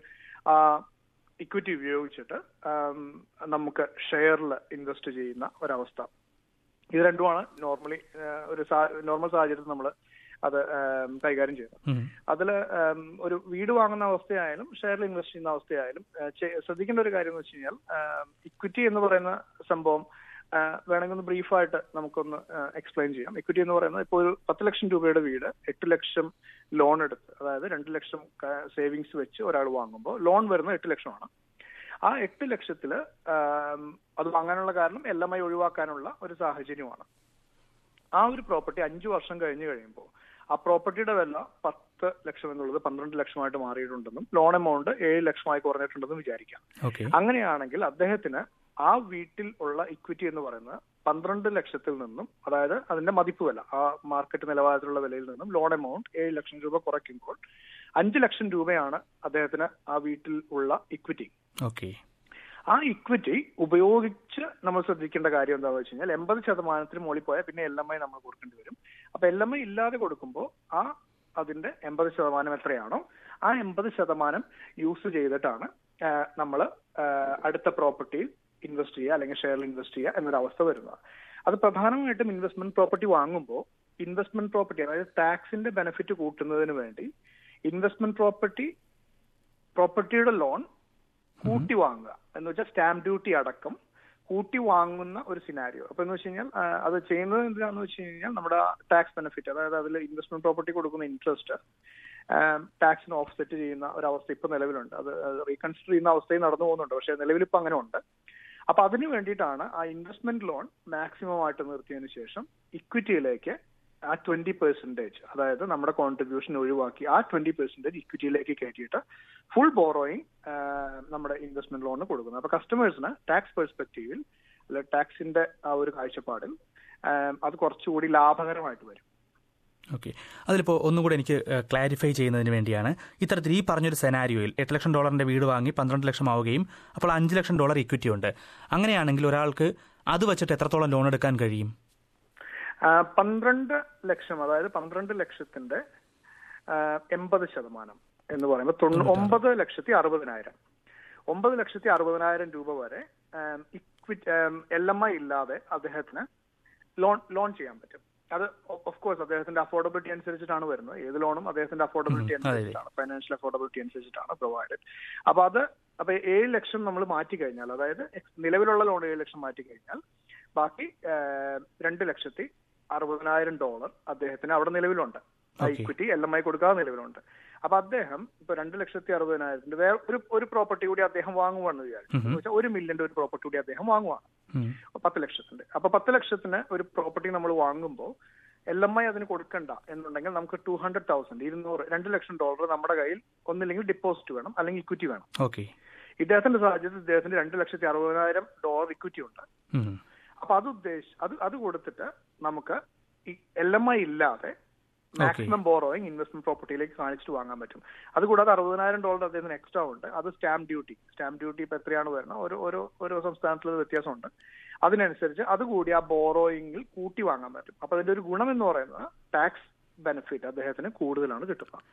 ഇക്വിറ്റി ഉപയോഗിച്ചിട്ട് ആം, നമുക്ക് ഷെയറിൽ ഇൻവെസ്റ്റ് ചെയ്യുന്ന ഒരവസ്ഥ ഇത് രണ്ടുമാണ് നോർമലി ഒരു നോർമൽ സാഹചര്യത്തിൽ നമ്മൾ അത് ആം, കൈകാര്യം ചെയ്യുന്നത് ഉം. അതില് ഉം, ഒരു വീട് വാങ്ങുന്ന അവസ്ഥയായാലും ഷെയറിൽ ഇൻവെസ്റ്റ് ചെയ്യുന്ന അവസ്ഥയായാലും ഏഹ്, ചെ- ശ്രദ്ധിക്കേണ്ട ഒരു കാര്യം എന്ന് വെച്ച് കഴിഞ്ഞാൽ ഇക്വിറ്റി എന്ന് പറയുന്ന സംഭവം ഏഹ്, വേണമെങ്കിൽ ഒന്ന് ബ്രീഫായിട്ട് നമുക്കൊന്ന് എക്സ്പ്ലെയിൻ ചെയ്യാം ഇക്വിറ്റി എന്ന് പറയുന്നത് ഇപ്പോൾ ഒരു പത്ത് ലക്ഷം രൂപയുടെ വീട് എട്ട് ലക്ഷം ലോൺ എടുത്ത് അതായത് രണ്ട് ലക്ഷം സേവിങ്സ് വെച്ച് ഒരാൾ വാങ്ങുമ്പോൾ ലോൺ വരുന്നത് എട്ട് ലക്ഷമാണ് ആ എട്ട് ലക്ഷത്തില് ആം, അത് വാങ്ങാനുള്ള കാരണം എൽ എം ഐ ഒഴിവാക്കാനുള്ള ഒരു സാഹചര്യമാണ് ആ ഒരു പ്രോപ്പർട്ടി അഞ്ചു വർഷം കഴിഞ്ഞു കഴിയുമ്പോൾ ആ പ്രോപ്പർട്ടിയുടെ വില പത്ത് ലക്ഷം എന്നുള്ളത് പന്ത്രണ്ട് ലക്ഷമായിട്ട് മാറിയിട്ടുണ്ടെന്നും ലോൺ എമൗണ്ട് ഏഴ് ലക്ഷമായി കുറഞ്ഞിട്ടുണ്ടെന്നും വിചാരിക്കാം ഓക്കെ അങ്ങനെയാണെങ്കിൽ അദ്ദേഹത്തിന് ആ വീട്ടിൽ ഉള്ള ഇക്വിറ്റി എന്ന് പറയുന്നത് പന്ത്രണ്ട് ലക്ഷത്തിൽ നിന്നും അതായത് അതിന്റെ മതിപ്പ് വില ആ മാർക്കറ്റ് നിലവാരത്തിലുള്ള വിലയിൽ നിന്നും ലോൺ എമൗണ്ട് ഏഴ് ലക്ഷം രൂപ കുറയ്ക്കുമ്പോൾ അഞ്ച് ലക്ഷം രൂപയാണ് അദ്ദേഹത്തിന് ആ വീട്ടിൽ ഉള്ള ഇക്വിറ്റി ഓക്കെ ആ ഇക്വിറ്റി ഉപയോഗിച്ച് നമ്മൾ ശ്രദ്ധിക്കേണ്ട കാര്യം എന്താണെന്ന് വെച്ച് കഴിഞ്ഞാൽ എൺപത് ശതമാനത്തിന് മുകളിൽ പോയാൽ പിന്നെ എൽ എം ഐ നമ്മൾ കൊടുക്കേണ്ടി വരും അപ്പൊ എൽ എം ഐ ഇല്ലാതെ കൊടുക്കുമ്പോൾ ആ അതിന്റെ എൺപത് ശതമാനം എത്രയാണോ ആ എൺപത് ശതമാനം യൂസ് ചെയ്തിട്ടാണ് നമ്മൾ അടുത്ത പ്രോപ്പർട്ടിയിൽ ഇൻവെസ്റ്റ് ചെയ്യുക അല്ലെങ്കിൽ ഷെയറിൽ ഇൻവെസ്റ്റ് ചെയ്യുക എന്നൊരു അവസ്ഥ വരുന്നത് അത് പ്രധാനമായിട്ടും ഇൻവെസ്റ്റ്മെന്റ് പ്രോപ്പർട്ടി വാങ്ങുമ്പോൾ ഇൻവെസ്റ്റ്മെന്റ് പ്രോപ്പർട്ടി അതായത് ടാക്സിന്റെ ബെനിഫിറ്റ് കൂട്ടുന്നതിന് വേണ്ടി ഇൻവെസ്റ്റ്മെന്റ് പ്രോപ്പർട്ടി പ്രോപ്പർട്ടിയുടെ ലോൺ കൂട്ടി വാങ്ങുക എന്ന് വെച്ചാൽ സ്റ്റാമ്പ് ഡ്യൂട്ടി അടക്കം കൂട്ടി വാങ്ങുന്ന ഒരു സിനാരിയോ അപ്പൊ എന്ന് വെച്ച് കഴിഞ്ഞാൽ ആ, അത് ചെയ്യുന്നത് എന്തിനാന്ന് വെച്ച് കഴിഞ്ഞാൽ നമ്മുടെ ടാക്സ് ബെനിഫിറ്റ് അതായത് അതിൽ ഇൻവെസ്റ്റ്മെന്റ് പ്രോപ്പർട്ടി കൊടുക്കുന്ന ഇൻട്രസ്റ്റ് ടാക്സിന് ഓഫ്സെറ്റ് ചെയ്യുന്ന ഒരു അവസ്ഥ ഇപ്പൊ നിലവിലുണ്ട് അത് റീകൺസിഡർ ചെയ്യുന്ന അവസ്ഥയും നടന്നു പോകുന്നുണ്ട് പക്ഷേ നിലവിൽ ഇപ്പൊ അങ്ങനെ ഉണ്ട് അപ്പൊ അതിന് വേണ്ടിയിട്ടാണ് ആ ഇൻവെസ്റ്റ്മെന്റ് ലോൺ മാക്സിമം ആയിട്ട് നിർത്തിയതിനു ശേഷം ഇക്വിറ്റിയിലേക്ക് ആ ട്വന്റി പെർസെന്റേജ് അതായത് നമ്മുടെ കോൺട്രിബ്യൂഷൻ ഒഴിവാക്കി ആ ട്വന്റി പെർസെന്റേജ് ഇക്വിറ്റിയിലേക്ക് കയറ്റിയിട്ട് ഫുൾ ബോറോയിങ് നമ്മുടെ ഇൻവെസ്റ്റ്മെന്റ് ലോണിന് കൊടുക്കുന്നത് അപ്പൊ കസ്റ്റമേഴ്സിന് ടാക്സ് പെർസ്പെക്റ്റീവിൽ അല്ലെ ടാക്സിന്റെ ആ ഒരു കാഴ്ചപ്പാടിൽ ആം, അത് കുറച്ചുകൂടി ലാഭകരമായിട്ട് വരും ഓക്കെ അതിലിപ്പോൾ ഒന്നുകൂടെ എനിക്ക് ക്ലാരിഫൈ ചെയ്യുന്നതിന് വേണ്ടിയാണ് ഇത്തരത്തിൽ ഈ പറഞ്ഞൊരു സെനാരിയോയിൽ എട്ട് ലക്ഷം ഡോളറിന്റെ വീട് വാങ്ങി പന്ത്രണ്ട് ലക്ഷം ആവുകയും അപ്പോൾ അഞ്ച് ലക്ഷം ഡോളർ ഇക്വിറ്റി ഉണ്ട് അങ്ങനെയാണെങ്കിൽ ഒരാൾക്ക് അത് വെച്ചിട്ട് എത്രത്തോളം ലോൺ എടുക്കാൻ കഴിയും ആ, പന്ത്രണ്ട് ലക്ഷം അതായത് പന്ത്രണ്ട് ലക്ഷത്തിന്റെ ആ, എൺപത് ശതമാനം എന്ന് പറയുമ്പോൾ തൊണ്ണൂ ഒമ്പത് ലക്ഷത്തി അറുപതിനായിരം ഒമ്പത് ലക്ഷത്തി അറുപതിനായിരം രൂപ വരെ ഇക്വിറ്റി എൽ എം ഐ ഇല്ലാതെ അദ്ദേഹത്തിന് ലോൺ ലോൺ ചെയ്യാൻ പറ്റും അത് ഓഫ് കോഴ്സ് അദ്ദേഹത്തിന്റെ അഫോർഡബിലിറ്റി അനുസരിച്ചിട്ടാണ് വരുന്നത് ഏത് ലോണും അദ്ദേഹത്തിന്റെ അഫോർഡബിലിറ്റി അനുസരിച്ചിട്ടാണ് ഫൈനാൻഷ്യൽ അഫോർഡബിലിറ്റി അനുസരിച്ചിട്ടാണ് പ്രൊവൈഡഡ് അപ്പൊ അത് അപ്പൊ ഏഴ് ലക്ഷം നമ്മൾ മാറ്റി കഴിഞ്ഞാൽ അതായത് ex- നിലവിലുള്ള ലോൺ ഏഴ് ലക്ഷം മാറ്റി കഴിഞ്ഞാൽ ബാക്കി ആ, രണ്ട് ലക്ഷത്തി അറുപതിനായിരം ഡോളർ അദ്ദേഹത്തിന് അവിടെ നിലവിലുണ്ട് Okay. Equity L M I കൊടുക്കാതെ നിലവിലുണ്ട് അപ്പൊ അദ്ദേഹം ഇപ്പൊ രണ്ട് ലക്ഷത്തി അറുപതിനായിരത്തിന്റെ വേറെ ഒരു ഒരു പ്രോപ്പർട്ടി കൂടി അദ്ദേഹം വാങ്ങുവാണെന്ന് വിചാരിച്ചു എന്ന് വെച്ചാൽ ഒരു മില്യന്റെ ഒരു പ്രോപ്പർട്ടി കൂടി അദ്ദേഹം വാങ്ങുവാണ് ഉം. പത്ത് ലക്ഷത്തിന്റെ അപ്പൊ പത്ത് ലക്ഷത്തിന് ഒരു പ്രോപ്പർട്ടി നമ്മൾ വാങ്ങുമ്പോൾ എൽ എം ഐ അതിന് കൊടുക്കണ്ട എന്നുണ്ടെങ്കിൽ നമുക്ക് ടു ഹൺഡ്രഡ് തൗസൻഡ് ഇരുന്നൂറ് രണ്ട് ലക്ഷം ഡോളർ നമ്മുടെ കയ്യിൽ ഒന്നില്ലെങ്കിൽ ഡിപ്പോസിറ്റ് വേണം അല്ലെങ്കിൽ ഇക്വിറ്റി വേണം ഓക്കെ ഇദ്ദേഹത്തിന്റെ സാഹചര്യത്തിൽ ഇദ്ദേഹത്തിന് രണ്ട് ലക്ഷത്തി അറുപതിനായിരം ഡോളർ ഇക്വിറ്റി ഉണ്ട് ഉം. അപ്പൊ അത് ഉദ്ദേശിച്ച് അത് അത് കൊടുത്തിട്ട് നമുക്ക് ഈ എൽ എം ഐ ഇല്ലാതെ മാക്സിമം ബോറോയിങ് ഇൻവെസ്റ്റ്മെന്റ് പ്രോപ്പർട്ടിയിലേക്ക് കാണിച്ചിട്ട് വാങ്ങാൻ പറ്റും അതുകൂടാതെ അറുപതിനായിരം ഡോളർ അദ്ദേഹത്തിന് എക്സ്ട്രാ ഉണ്ട് അത് സ്റ്റാമ്പ് ഡ്യൂട്ടി സ്റ്റാമ്പ് ഡ്യൂട്ടി ഇപ്പൊ എത്രയാണ് വരുന്നത് ഓരോ ഓരോ ഓരോ സംസ്ഥാനത്തിലും വ്യത്യാസമുണ്ട് അതിനനുസരിച്ച് അതുകൂടി ആ ബോറോയിങ്ങിൽ കൂട്ടി വാങ്ങാൻ പറ്റും അപ്പൊ അതിന്റെ ഒരു ഗുണം എന്ന് പറയുന്നത് ടാക്സ് ബെനിഫിറ്റ് അദ്ദേഹത്തിന് കൂടുതലാണ് കിട്ടുന്നത്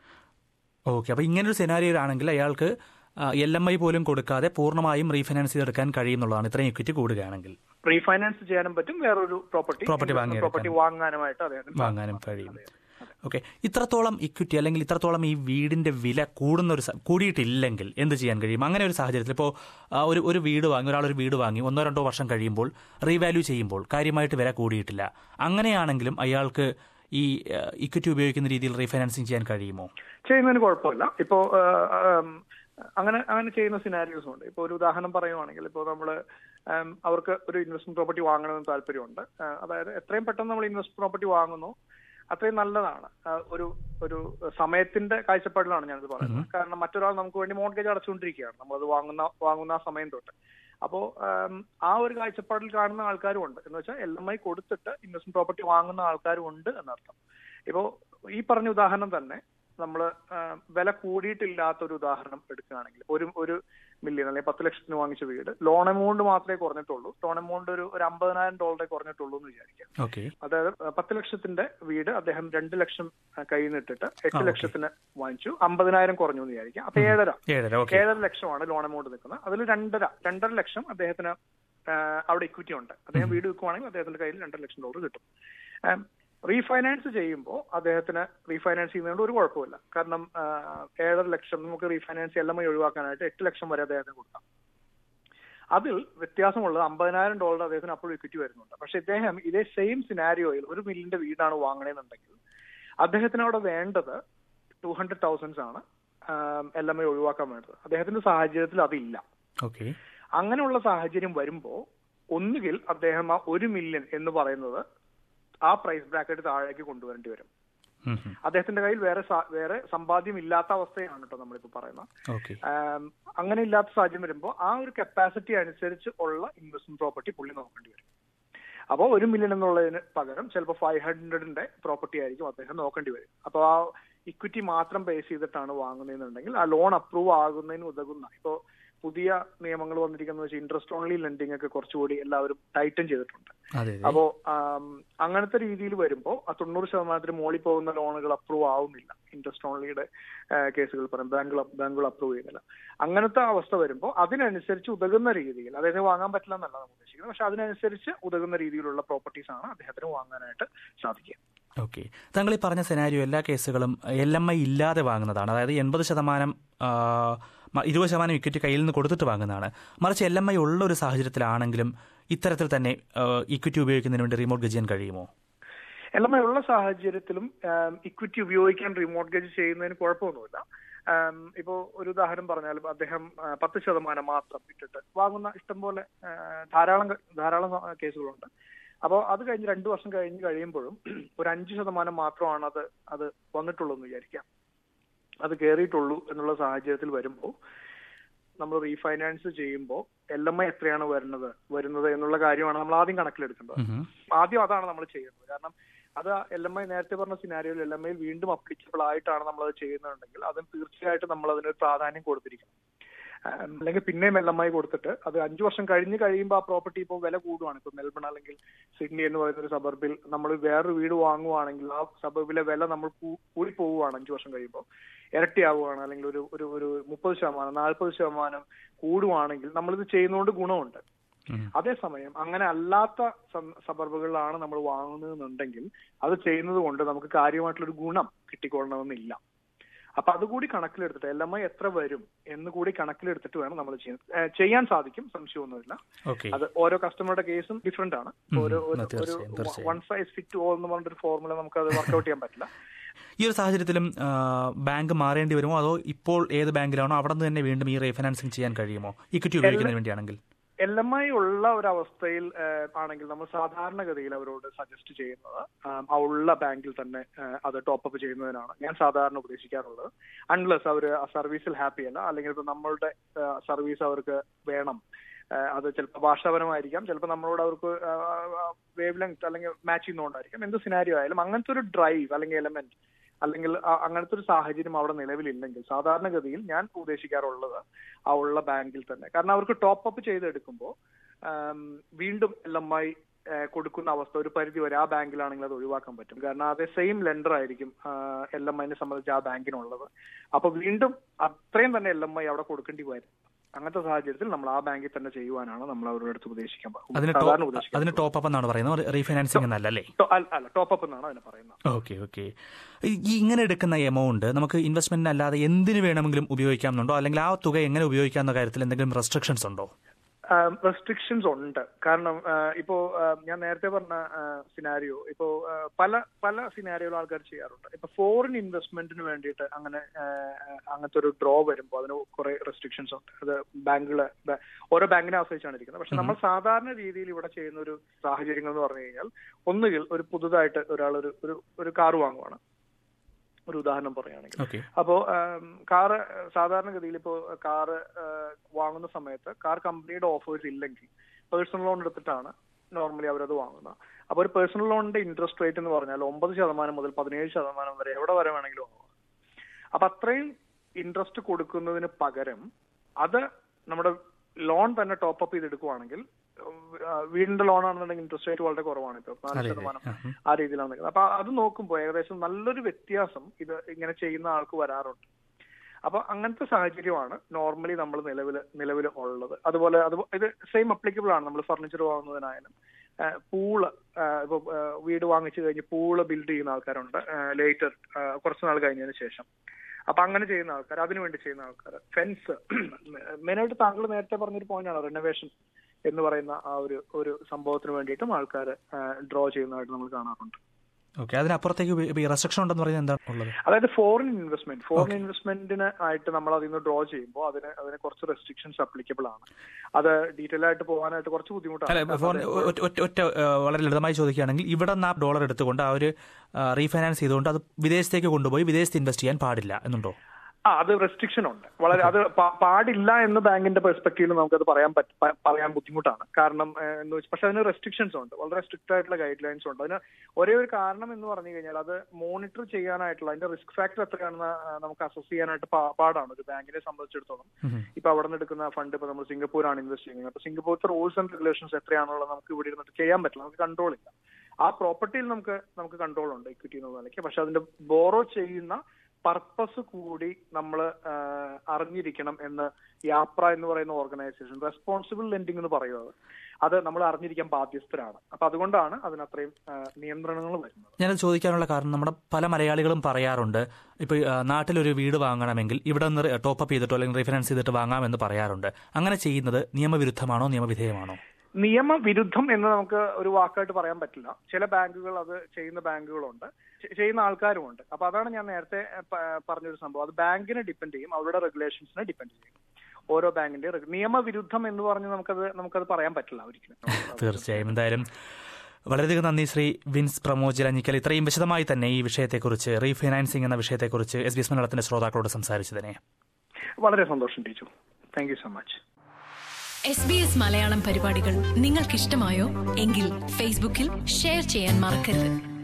ഓക്കെ അപ്പോൾ ഇങ്ങനൊരു സെനാരിയോയിലാണെങ്കിൽ അയാൾക്ക് എൽ എം ഐ പോലും കൊടുക്കാതെ പൂർണ്ണമായും റീഫൈനാൻസ് ചെയ്തെടുക്കാൻ കഴിയുന്നുള്ളതാണ് ഇത്രയും ഇക്വിറ്റി കൂടുകയാണെങ്കിൽ റീഫൈനാൻസ് ചെയ്യാനും പറ്റും വേറൊരു പ്രോപ്പർട്ടി Property വാങ്ങിയെടുക്കാൻ. പ്രോപ്പർട്ടി വാങ്ങാനുമായിട്ട് അദ്ദേഹത്തിന് വാങ്ങാനും കഴിയും ഓക്കെ ഇത്രത്തോളം ഇക്വിറ്റി അല്ലെങ്കിൽ ഇത്രത്തോളം ഈ വീടിന്റെ വില കൂടുന്ന ഒരു സ- കൂടിയിട്ടില്ലെങ്കിൽ എന്ത് ചെയ്യാൻ കഴിയും അങ്ങനെ ഒരു സാഹചര്യത്തിൽ ഇപ്പോൾ ഒരു ഒരു വീട് വാങ്ങി ഒരാൾ ഒരു വീട് വാങ്ങി ഒന്നോ രണ്ടോ വർഷം കഴിയുമ്പോൾ റീവാല്യൂ ചെയ്യുമ്പോൾ കാര്യമായിട്ട് വില കൂടിയിട്ടില്ല അങ്ങനെയാണെങ്കിലും അയാൾക്ക് ഈ ഇക്വിറ്റി ഉപയോഗിക്കുന്ന രീതിയിൽ റീഫൈനാൻസിങ് ചെയ്യാൻ കഴിയുമോ ചെയ്യുന്നതിന് കുഴപ്പമില്ല ഇപ്പോ ആ, ആം, അങ്ങനെ അങ്ങനെ ചെയ്യുന്ന സിനാരിയോസും ഉണ്ട് ഇപ്പൊ ഒരു ഉദാഹരണം പറയുവാണെങ്കിൽ ഇപ്പോൾ നമ്മൾ അവർക്ക് ഒരു ഇൻവെസ്റ്റ്മെന്റ് പ്രോപ്പർട്ടി വാങ്ങണമെന്ന് താല്പര്യമുണ്ട് ആ, അതായത് എത്രയും പെട്ടെന്ന് നമ്മൾ ഇൻവെസ്റ്റ് പ്രോപ്പർട്ടി വാങ്ങുന്നു അത്രയും നല്ലതാണ് ആ, ഒരു ഒരു സമയത്തിന്റെ കാഴ്ചപ്പാടിലാണ് ഞാനിത് പറയുന്നത് കാരണം മറ്റൊരാൾ നമുക്ക് വേണ്ടി മോർഗേജ് അടച്ചുകൊണ്ടിരിക്കുകയാണ് നമ്മളത് വാങ്ങുന്ന വാങ്ങുന്ന ആ സമയം തൊട്ട് അപ്പോ ആം, ആ ഒരു കാഴ്ചപ്പാടിൽ കാണുന്ന ആൾക്കാരും ഉണ്ട് എന്ന് വെച്ചാൽ എൽ എം ഐ കൊടുത്തിട്ട് ഇൻവെസ്റ്റ്മെന്റ് പ്രോപ്പർട്ടി വാങ്ങുന്ന ആൾക്കാരും ഉണ്ട് എന്നർത്ഥം ഇപ്പോ ഈ പറഞ്ഞ ഉദാഹരണം തന്നെ നമ്മൾ വില കൂടിയിട്ടില്ലാത്ത ഒരു ഉദാഹരണം എടുക്കുകയാണെങ്കിൽ ഒരു ഒരു മില്യൺ അല്ലെങ്കിൽ പത്ത് ലക്ഷത്തിന് വാങ്ങിച്ച വീട് ലോൺ എമൗണ്ട് മാത്രമേ കുറഞ്ഞിട്ടുള്ളൂ ലോൺ എമൗണ്ട് ഒരു ഒരു അമ്പതിനായിരം ഡോളറേ കുറഞ്ഞിട്ടുള്ളൂ എന്ന് വിചാരിക്കാം ഓക്കെ അതായത് ആ, പത്ത് ലക്ഷത്തിന്റെ വീട് അദ്ദേഹം രണ്ട് ലക്ഷം ആ, കയ്യിൽ നിന്നിട്ടിട്ട് എട്ട് okay. ലക്ഷത്തിന് വാങ്ങിച്ചു അമ്പതിനായിരം കുറഞ്ഞു എന്ന് വിചാരിക്കാം അപ്പൊ ഏഴര ഏഴര ഓക്കെ ഏഴര ലക്ഷമാണ് ലോൺ എമൗണ്ട് നിൽക്കുന്നത് അതിൽ രണ്ടര രണ്ടര ലക്ഷം അദ്ദേഹത്തിന് ആ, അവിടെ ഇക്വിറ്റി ഉണ്ട് അദ്ദേഹം വീട് വിൽക്കുവാണെങ്കിൽ അദ്ദേഹത്തിന്റെ കയ്യിൽ രണ്ടര ലക്ഷം ഡോളർ കിട്ടും റീഫൈനാൻസ് ചെയ്യുമ്പോൾ അദ്ദേഹത്തിന് റീഫൈനാൻസ് ചെയ്യുന്നതുകൊണ്ട് ഒരു കുഴപ്പമില്ല കാരണം ആ, ഏഴര ലക്ഷം നമുക്ക് റീഫൈനാൻസ് എല്ലാം ഒഴിവാക്കാനായിട്ട് എട്ട് ലക്ഷം വരെ അദ്ദേഹത്തിന് കൊടുക്കാം അതിൽ വ്യത്യാസമുള്ളത് അമ്പതിനായിരം ഡോളർ അദ്ദേഹത്തിന് അപ്പോൾ ഇക്വിറ്റി വരുന്നുണ്ട് പക്ഷെ ഇദ്ദേഹം ഇതേ സെയിം സിനാരിയോയിൽ ഒരു മില്ലിന്റെ വീടാണ് വാങ്ങണേന്നുണ്ടെങ്കിൽ അദ്ദേഹത്തിന് അവിടെ വേണ്ടത് ടു ഹൺഡ്രഡ് തൗസൻഡ്സ് ആണ് എൽ എം ഐ ഒഴിവാക്കാൻ വേണ്ടത് അദ്ദേഹത്തിന്റെ സാഹചര്യത്തിൽ അതില്ല ഓക്കെ അങ്ങനെയുള്ള സാഹചര്യം വരുമ്പോൾ ഒന്നുകിൽ അദ്ദേഹം ആ ഒരു മില്യൺ എന്ന് പറയുന്നത് ആ പ്രൈസ് ബ്രാക്കറ്റ് താഴേക്ക് കൊണ്ടുവരേണ്ടി വരും അദ്ദേഹത്തിന്റെ കയ്യിൽ വേറെ സ- വേറെ സമ്പാദ്യം ഇല്ലാത്ത അവസ്ഥയാണ് കേട്ടോ നമ്മളിപ്പോ പറയുന്നത് ഓക്കെ ആം, അങ്ങനെ ഇല്ലാത്ത സാഹചര്യം വരുമ്പോൾ ആ ഒരു കപ്പാസിറ്റി അനുസരിച്ച് ഉള്ള ഇൻവെസ്റ്റ്മെന്റ് പ്രോപ്പർട്ടി പുള്ളി നോക്കേണ്ടി വരും അപ്പോൾ ഒരു മില്യൺ എന്നുള്ളതിന് പകരം ചിലപ്പോൾ ഫൈവ് ഹൺഡ്രഡിന്റെ പ്രോപ്പർട്ടി ആയിരിക്കും അദ്ദേഹം നോക്കേണ്ടി വരും അപ്പോൾ ആ ഇക്വിറ്റി മാത്രം ബേസ് ചെയ്തിട്ടാണ് വാങ്ങുന്നതെന്നുണ്ടെങ്കിൽ ആ ലോൺ അപ്രൂവ് ആകുന്നതിന് ഉതകുന്ന ഇപ്പോൾ പുതിയ നിയമങ്ങൾ വന്നിരിക്കുന്നത് വെച്ചാൽ ഇൻട്രസ്റ്റ് ഓൺലി ലെൻഡിംഗ് ഒക്കെ കുറച്ചുകൂടി എല്ലാവരും ടൈറ്റൻ ചെയ്തിട്ടുണ്ട് അതെ അപ്പോ ആം, അങ്ങനത്തെ രീതിയിൽ വരുമ്പോൾ ആ തൊണ്ണൂറ് ശതമാനത്തിന് മുകളിൽ പോകുന്ന ലോണുകൾ അപ്രൂവ് ആവുന്നില്ല ഇൻട്രസ്റ്റ് ഓൺലിയുടെ കേസുകൾ പറയും ബാങ്കുകൾ ബാങ്കുകൾ അപ്രൂവ് ചെയ്യുന്നില്ല അങ്ങനത്തെ അവസ്ഥ വരുമ്പോൾ അതിനനുസരിച്ച് ഉതകുന്ന രീതിയിൽ അദ്ദേഹത്തിന് വാങ്ങാൻ പറ്റില്ല എന്നല്ല നമ്മൾ ഉദ്ദേശിക്കുന്നത് പക്ഷെ അതിനനുസരിച്ച് ഉതകുന്ന രീതിയിലുള്ള പ്രോപ്പർട്ടീസ് ആണ് അദ്ദേഹത്തിന് വാങ്ങാനായിട്ട് സാധിക്കുക ഓക്കെ താങ്കൾ ഈ പറഞ്ഞ സെനാരിയോ എല്ലാ കേസുകളും എൽ എം ഐ ഇല്ലാതെ വാങ്ങുന്നതാണ് അതായത് എൺപത് ശതമാനം ആ, മ- ഇരുപത് ശതമാനം ഇക്വിറ്റി കയ്യിൽ നിന്ന് കൊടുത്തിട്ട് വാങ്ങുന്നതാണ് മറിച്ച് എൽ എം ഐ ഉള്ള ഒരു സാഹചര്യത്തിലാണെങ്കിലും ഇത്തരത്തിൽ തന്നെ ഇക്വിറ്റി ഉപയോഗിക്കുന്നതിന് വേണ്ടി റിമോട്ട് ഗജ് ചെയ്യാൻ കഴിയുമോ എല്ലാം ഉള്ള സാഹചര്യത്തിലും ഇക്വിറ്റി ഉപയോഗിക്കാൻ റിമോർഗേജ് ചെയ്യുന്നതിന് കുഴപ്പമൊന്നുമില്ല ആം, ഇപ്പോ ഒരു ഉദാഹരണം പറഞ്ഞാലും അദ്ദേഹം ആ, പത്ത് ശതമാനം മാത്രം ഇട്ടിട്ട് വാങ്ങുന്ന ഇഷ്ടംപോലെ ആ, ധാരാളം ക- ധാരാളം സ- കേസുകളുണ്ട് അപ്പോൾ അത് കഴിഞ്ഞ് രണ്ടു വർഷം കഴിഞ്ഞ് കഴിയുമ്പോഴും ഒരു അഞ്ച് ശതമാനം മാത്രമാണ് അത് അത് വന്നിട്ടുള്ളൂ എന്ന് വിചാരിക്കാം അത് കയറിയിട്ടുള്ളൂ എന്നുള്ള സാഹചര്യത്തിൽ വരുമ്പോൾ നമ്മൾ റീഫൈനാൻസ് ചെയ്യുമ്പോൾ എൽ എം ഐ എത്രയാണ് വരുന്നത് വരുന്നത് എന്നുള്ള കാര്യമാണ് നമ്മൾ ആദ്യം കണക്കിലെടുക്കേണ്ടത് ഉം. ആദ്യം അതാണ് നമ്മൾ ചെയ്യുന്നത് കാരണം അത് എൽ എം ഐ നേരത്തെ പറഞ്ഞ സിനാരിയോയിൽ എൽ എം ഐയിൽ വീണ്ടും അപ്ലിക്കബിൾ ആയിട്ടാണ് നമ്മൾ അത് ചെയ്യുന്നുണ്ടെങ്കിൽ അതിന് തീർച്ചയായിട്ടും നമ്മൾ അതിനൊരു പ്രാധാന്യം കൊടുത്തിരിക്കണം ആം, അല്ലെങ്കിൽ പിന്നെയും എൽ എം ഐ കൊടുത്തിട്ട് അത് അഞ്ചു വർഷം കഴിഞ്ഞ് കഴിയുമ്പോൾ ആ പ്രോപ്പർട്ടി ഇപ്പോൾ വില കൂടുവാണ് ഇപ്പൊ മെൽബൺ അല്ലെങ്കിൽ സിഡ്നി എന്ന് പറയുന്ന ഒരു സബർബിൽ നമ്മൾ വേറൊരു വീട് വാങ്ങുവാണെങ്കിൽ ആ സബർബിലെ വില നമ്മൾ കൂ- കൂടി പോവുകയാണ് അഞ്ചു വർഷം കഴിയുമ്പോൾ ഇരട്ടിയാവുകയാണ് അല്ലെങ്കിൽ ഒരു ഒരു ഒരു മുപ്പത് ശതമാനം നാൽപ്പത് ശതമാനം കൂടുവാണെങ്കിൽ നമ്മളിത് ചെയ്യുന്നതുകൊണ്ട് ഗുണമുണ്ട് ഉം. അതേസമയം അങ്ങനെ അല്ലാത്ത സം- സബർബുകളിലാണ് നമ്മൾ വാങ്ങുന്നതെന്നുണ്ടെങ്കിൽ അത് ചെയ്യുന്നത് കൊണ്ട് നമുക്ക് കാര്യമായിട്ടുള്ളൊരു ഗുണം കിട്ടിക്കൊള്ളണമെന്നില്ല അപ്പൊ അതുകൂടി കണക്കിലെടുത്തിട്ട് എൽ എം ഐ എത്ര വരും എന്ന് കൂടി കണക്കിലെടുത്തിട്ട് വേണം നമ്മൾ ചെയ്യാൻ ഏഹ് ചെയ്യാൻ സാധിക്കും സംശയമൊന്നുമില്ല ഓക്കെ അത് ഓരോ കസ്റ്റമറുടെ കേസും ഡിഫറെന്റ് ആണ് ഉം, ഒരു ഒരു തീർച്ചയായും, തീർച്ചയായും. വൺ സൈസ് ഫിറ്റ് ഓൾ എന്ന് പറഞ്ഞൊരു ഫോർമുല നമുക്ക് അത് വർക്ക്ഔട്ട് ചെയ്യാൻ പറ്റില്ല ഈ ഒരു സാഹചര്യത്തിലും ആ, ബാങ്ക് മാറേണ്ടി വരുമോ അതോ ഇപ്പോൾ ഏത് ബാങ്കിലാണോ അവിടെ നിന്ന് തന്നെ വീണ്ടും ഈ റീഫൈനാൻസിങ് ചെയ്യാൻ കഴിയുമോ ഇക്വിറ്റി ഉപയോഗിക്കുന്നതിന് വേണ്ടിയാണെങ്കിൽ എൽ എം ഐ ഉള്ള ഒരു അവസ്ഥയിൽ ഏഹ്, ആണെങ്കിൽ നമ്മൾ സാധാരണഗതിയിൽ അവരോട് സജസ്റ്റ് ചെയ്യുന്നത് ആം, ആ ഉള്ള ബാങ്കിൽ തന്നെ ഏഹ്, അത് ടോപ്പ് അപ്പ് ചെയ്യുന്നതിനാണ് ഞാൻ സാധാരണ ഉപദേശിക്കാറുള്ളത് അൺലെസ് അവർ ആ സർവീസിൽ ഹാപ്പി അല്ല അല്ലെങ്കിൽ ഇപ്പൊ നമ്മളുടെ സർവീസ് അവർക്ക് വേണം ഏഹ്, അത് ചിലപ്പോൾ ഭാഷാപരമായിരിക്കാം ചിലപ്പോൾ നമ്മളോട് അവർക്ക് വേവ് ലെങ്ത് അല്ലെങ്കിൽ മാച്ച് ചെയ്യുന്നതുകൊണ്ടായിരിക്കാം എന്ത് സിനാരിയോ ആയാലും അങ്ങനത്തെ ഒരു ഡ്രൈവ് അല്ലെങ്കിൽ എലമെന്റ് അല്ലെങ്കിൽ ആ- അങ്ങനത്തെ ഒരു സാഹചര്യം അവിടെ നിലവിലില്ലെങ്കിൽ സാധാരണഗതിയിൽ ഞാൻ ഉദ്ദേശിക്കാറുള്ളത് ആ ഉള്ള ബാങ്കിൽ തന്നെ കാരണം അവർക്ക് ടോപ്പ് അപ്പ് ചെയ്തെടുക്കുമ്പോൾ ആം, വീണ്ടും എൽ എം ഐ കൊടുക്കുന്ന അവസ്ഥ ഒരു പരിധി വരെ ആ ബാങ്കിലാണെങ്കിൽ അത് ഒഴിവാക്കാൻ പറ്റും കാരണം അതേ സെയിം ലെൻഡർ ആയിരിക്കും എൽ എം ഐനെ സംബന്ധിച്ച് ആ ബാങ്കിനുള്ളത് അപ്പൊ വീണ്ടും അത്രയും തന്നെ എൽ എം ഐ അവിടെ കൊടുക്കേണ്ടി വരും അങ്ങനത്തെ സാഹചര്യത്തിൽ നമ്മൾ ആ ബാങ്കിൽ തന്നെ ചെയ്യുവാനാണ് നമ്മൾ അവരുടെ അടുത്ത് ഉപദേശിക്കാൻ പ- അതിന് സാധാരണ ടോ- ഉപദേശിക്കാൻ അതിന് ടോപ്പ് അപ്പ് എന്നാണ് പറയുന്നത് റീഫൈനാൻസിങ് എന്നല്ല അല്ലേ ടോ- അല്ല- അല്ല ടോപ്പ് അപ്പ് എന്നാണ് അതിനെ പറയുന്നത് ഓക്കെ ഓക്കെ ഈ ഇങ്ങനെ എടുക്കുന്ന എമൗണ്ട് നമുക്ക് ഇൻവെസ്റ്റ്മെന്റിന് അല്ലാതെ എന്തിനു വേണമെങ്കിലും ഉപയോഗിക്കാമെന്നുണ്ടോ അല്ലെങ്കിൽ ആ തുക എങ്ങനെ ഉപയോഗിക്കാവുന്ന കാര്യത്തിൽ എന്തെങ്കിലും റെസ്ട്രിക്ഷൻസ് ഉണ്ടോ റെസ്ട്രിക്ഷൻസ് ഉണ്ട് കാരണം ആ, ഇപ്പോ ആ, ഞാൻ നേരത്തെ പറഞ്ഞ സിനാരിയോ ഇപ്പോ ആ, പല പല സിനാരിയോകൾ ആൾക്കാർ ചെയ്യാറുണ്ട് ഇപ്പൊ ഫോറിൻ ഇൻവെസ്റ്റ്മെന്റിന് വേണ്ടിയിട്ട് അങ്ങനെ ആ, അങ്ങനത്തെ ഒരു ഡ്രോ വരുമ്പോൾ അതിന് കുറെ റെസ്ട്രിക്ഷൻസ് ഉണ്ട് അത് ബാങ്കുകളെ ബ- ഓരോ ബാങ്കിനെ ആശ്രയിച്ചാണ് ഇരിക്കുന്നത് പക്ഷെ നമ്മൾ സാധാരണ രീതിയിൽ ഇവിടെ ചെയ്യുന്ന ഒരു സാഹചര്യങ്ങൾ എന്ന് പറഞ്ഞു കഴിഞ്ഞാൽ ഒന്നുകിൽ ഒരു പുതുതായിട്ട് ഒരാൾ ഒരു ഒരു ഒരു കാർ വാങ്ങുവാണ് ഒരു ഉദാഹരണം പറയുകയാണെങ്കിൽ ഓക്കെ അപ്പോ കാറ് സാധാരണഗതിയിൽ ഇപ്പോ കാറ് വാങ്ങുന്ന സമയത്ത് കാർ കമ്പനിയുടെ ഓഫേഴ്സ് ഇല്ലെങ്കിൽ പേഴ്സണൽ ലോൺ എടുത്തിട്ടാണ് നോർമലി അവരത് വാങ്ങുന്നത് അപ്പൊ ഒരു പേഴ്സണൽ ലോണിന്റെ ഇൻട്രസ്റ്റ് റേറ്റ് എന്ന് പറഞ്ഞാൽ ഒമ്പത് ശതമാനം മുതൽ പതിനേഴ് ശതമാനം വരെ എവിടെ വരെ വേണമെങ്കിലും ആവാം അപ്പൊ അത്രയും ഇൻട്രസ്റ്റ് കൊടുക്കുന്നതിന് പകരം അത് നമ്മുടെ ലോൺ തന്നെ ടോപ്പ് അപ്പ് ചെയ്തെടുക്കുവാണെങ്കിൽ ആ, വീടിന്റെ ലോൺ ആണെന്നുണ്ടെങ്കിൽ ഇൻട്രസ്റ്റ് റേറ്റ് വളരെ കുറവാണ് ഇപ്പോൾ നാല് അതെ, അതെ. ശതമാനം ഉം. ആ രീതിയിലാണ് നിൽക്കുന്നത് അപ്പൊ അത് നോക്കുമ്പോൾ ഏകദേശം നല്ലൊരു വ്യത്യാസം ഇത് ഇങ്ങനെ ചെയ്യുന്ന ആൾക്ക് വരാറുണ്ട് അപ്പൊ അങ്ങനത്തെ സാഹചര്യമാണ് നോർമലി നമ്മൾ നിലവിൽ നിലവിൽ ഉള്ളത് അതുപോലെ അത് ഇത് സെയിം അപ്ലിക്കബിൾ ആണ് നമ്മൾ ഫർണിച്ചർ വാങ്ങുന്നതിനായാലും പൂള് ഇപ്പൊ ആ, വീട് വാങ്ങിച്ചു കഴിഞ്ഞ് പൂള് ബിൽഡ് ചെയ്യുന്ന ആൾക്കാരുണ്ട് ലേറ്റർ കുറച്ച് നാൾ കഴിഞ്ഞതിന് ശേഷം അപ്പൊ അങ്ങനെ ചെയ്യുന്ന ആൾക്കാർ അതിനുവേണ്ടി ചെയ്യുന്ന ആൾക്കാർ ഫെൻസ് മെയിനായിട്ട് താങ്കൾ നേരത്തെ പറഞ്ഞൊരു പോയിന്റാണ് റെനോവേഷൻ എന്ന് പറയുന്ന ആ ഒരു ഒരു സംഭവത്തിന് വേണ്ടിയിട്ടും ആൾക്കാർ ഡ്രോ ചെയ്യുന്നതായിട്ട് നമ്മൾ കാണാറുണ്ട് ഓക്കെ അതിനപ്പുറത്തേക്ക് റെസ്ട്രിക്ഷൻ ഉണ്ടെന്ന് പറയുന്നത് എന്താണ് ഉള്ളത് അതായത് ഫോറിൻ ഇൻവെസ്റ്റ്മെന്റ് ഫോറിൻ ഇൻവെസ്റ്റ്മെന്റിന് ആയിട്ട് നമ്മൾ അതിൽ നിന്ന് ഡ്രോ ചെയ്യുമ്പോൾ അതിന് അതിന് കുറച്ച് റെസ്ട്രിക്ഷൻസ് അപ്ലിക്കബിൾ ആണ് അത് ഡീറ്റെയിൽ ആയിട്ട് പോകാനായിട്ട് കുറച്ച് അല്ല ബുദ്ധിമുട്ടാണ് ഫോർ- ഒറ്റ ഒറ്റ- ഒറ്റ ആ, വളരെ ലളിതമായി ചോദിക്കുകയാണെങ്കിൽ ഇവിടെ നിന്ന് ആ ഡോളർ എടുത്തുകൊണ്ട് ആ ഒരു റീഫൈനാൻസ് ചെയ്തുകൊണ്ട് അത് വിദേശത്തേക്ക് കൊണ്ടുപോയി വിദേശത്ത് ഇൻവെസ്റ്റ് ചെയ്യാൻ പാടില്ല എന്നുണ്ടോ ആ അത് റെസ്ട്രിക്ഷൻ ഉണ്ട് വളരെ അത് പ- പാടില്ല എന്ന് ബാങ്കിന്റെ പെർസ്പെക്റ്റീവിൽ നമുക്കത് പറയാൻ പറ്റ പ- പറയാൻ ബുദ്ധിമുട്ടാണ് കാരണം ഏഹ്, എന്ന് വെച്ചാൽ പക്ഷെ അതിന് റെസ്ട്രിക്ഷൻസ് ഉണ്ട് വളരെ സ്ട്രിക്റ്റ് ആയിട്ടുള്ള ഗൈഡ് ലൈൻസ് ഉണ്ട് അതിന് ഒരേ ഒരു കാരണം എന്ന് പറഞ്ഞു കഴിഞ്ഞാൽ അത് മോണിറ്റർ ചെയ്യാനായിട്ടുള്ള അതിന്റെ റിസ്ക് ഫാക്ടർ എത്രയാണെന്ന് ആ, നമുക്ക് അസസ് ചെയ്യാനായിട്ട് പാ- പാടാണ് ഒരു ബാങ്കിനെ സംബന്ധിച്ചിടത്തോളം ഉം. ഇപ്പൊ അവിടെ നിന്ന് എടുക്കുന്ന ഫണ്ട് ഇപ്പൊ നമ്മൾ സിംഗപ്പൂരാണ് ഇൻവെസ്റ്റ് ചെയ്യുന്നത് അപ്പൊ സിംഗപ്പൂരത്തെ റൂൾസ് ആൻഡ് റെഗുലേഷൻസ് എത്രയാണുള്ളത് നമുക്ക് ഇവിടെ ഇരുന്നിട്ട് ചെയ്യാൻ പറ്റില്ല നമുക്ക് കൺട്രോൾ ഇല്ല ആ പ്രോപ്പർട്ടിയിൽ നമുക്ക് നമുക്ക് കൺട്രോൾ ഉണ്ട് ഇക്വിറ്റി എന്നുള്ള നിലയ്ക്ക് പക്ഷെ അതിന്റെ ബോറോ ചെയ്യുന്ന പർപ്പസ് കൂടി നമ്മൾ അറിഞ്ഞിരിക്കണം എന്ന് യാപ്ര എന്ന് പറയുന്ന ഓർഗനൈസേഷൻ റെസ്പോൺസിബിൾ ലെൻഡിംഗ് എന്ന് പറയുന്നത് അത് നമ്മൾ അറിഞ്ഞിരിക്കാൻ ബാധ്യസ്ഥരാണ് അപ്പൊ അതുകൊണ്ടാണ് അതിന് അത്രയും ആ, നിയന്ത്രണങ്ങൾ വരുന്നത് ഞാനത് ചോദിക്കാനുള്ള കാരണം നമ്മുടെ പല മലയാളികളും പറയാറുണ്ട് ഇപ്പോൾ നാട്ടിലൊരു വീട് വാങ്ങണമെങ്കിൽ ഇവിടെ നിന്ന് ടോപ്പ് അപ്പ് ചെയ്തിട്ടോ അല്ലെങ്കിൽ റീഫൈനാൻസ് ചെയ്തിട്ട് വാങ്ങാമെന്ന് പറയാറുണ്ട് അങ്ങനെ ചെയ്യുന്നത് നിയമവിരുദ്ധമാണോ നിയമവിധേയമാണോ നിയമവിരുദ്ധം എന്ന് നമുക്ക് ഒരു വാക്കായിട്ട് പറയാൻ പറ്റില്ല ചില ബാങ്കുകൾ അത് ചെയ്യുന്ന ബാങ്കുകളുണ്ട് ചെ- ചെയ്യുന്ന ആൾക്കാരുമുണ്ട് അപ്പൊ അതാണ് ഞാൻ നേരത്തെ ഏഹ്, പ- പറഞ്ഞൊരു സംഭവം അത് ബാങ്കിനെ ഡിപ്പെൻഡ് ചെയ്യും അവരുടെ റെഗുലേഷൻസിനെ ഡിപ്പെൻഡ് ചെയ്യും ഓരോ ബാങ്കിന്റെ reg- നിയമവിരുദ്ധം എന്ന് പറഞ്ഞ് നമുക്കത് നമുക്കത് പറയാൻ പറ്റില്ല ഒരിക്കലും തീർച്ചയായും എന്തായാലും വളരെയധികം നന്ദി ശ്രീ വിൻസ് പ്രമോദ് ജലഞ്ഞിക്കൽ ഇത്രയും വിശദമായി തന്നെ ഈ വിഷയത്തെക്കുറിച്ച് റീഫൈനാൻസിംഗ് എന്ന വിഷയത്തെക്കുറിച്ച് എസ് ബി എസ് മലയാളത്തിന്റെ ശ്രോതാക്കളോട് സംസാരിച്ചതിനെ വളരെ സന്തോഷം ടീച്ചു thank you so much S B S Malayalam പരിപാടികൾ നിങ്ങൾക്കിഷ്ടമായോ എങ്കിൽ ഫേസ്ബുക്കിൽ ഷെയർ ചെയ്യാൻ മറക്കരുത്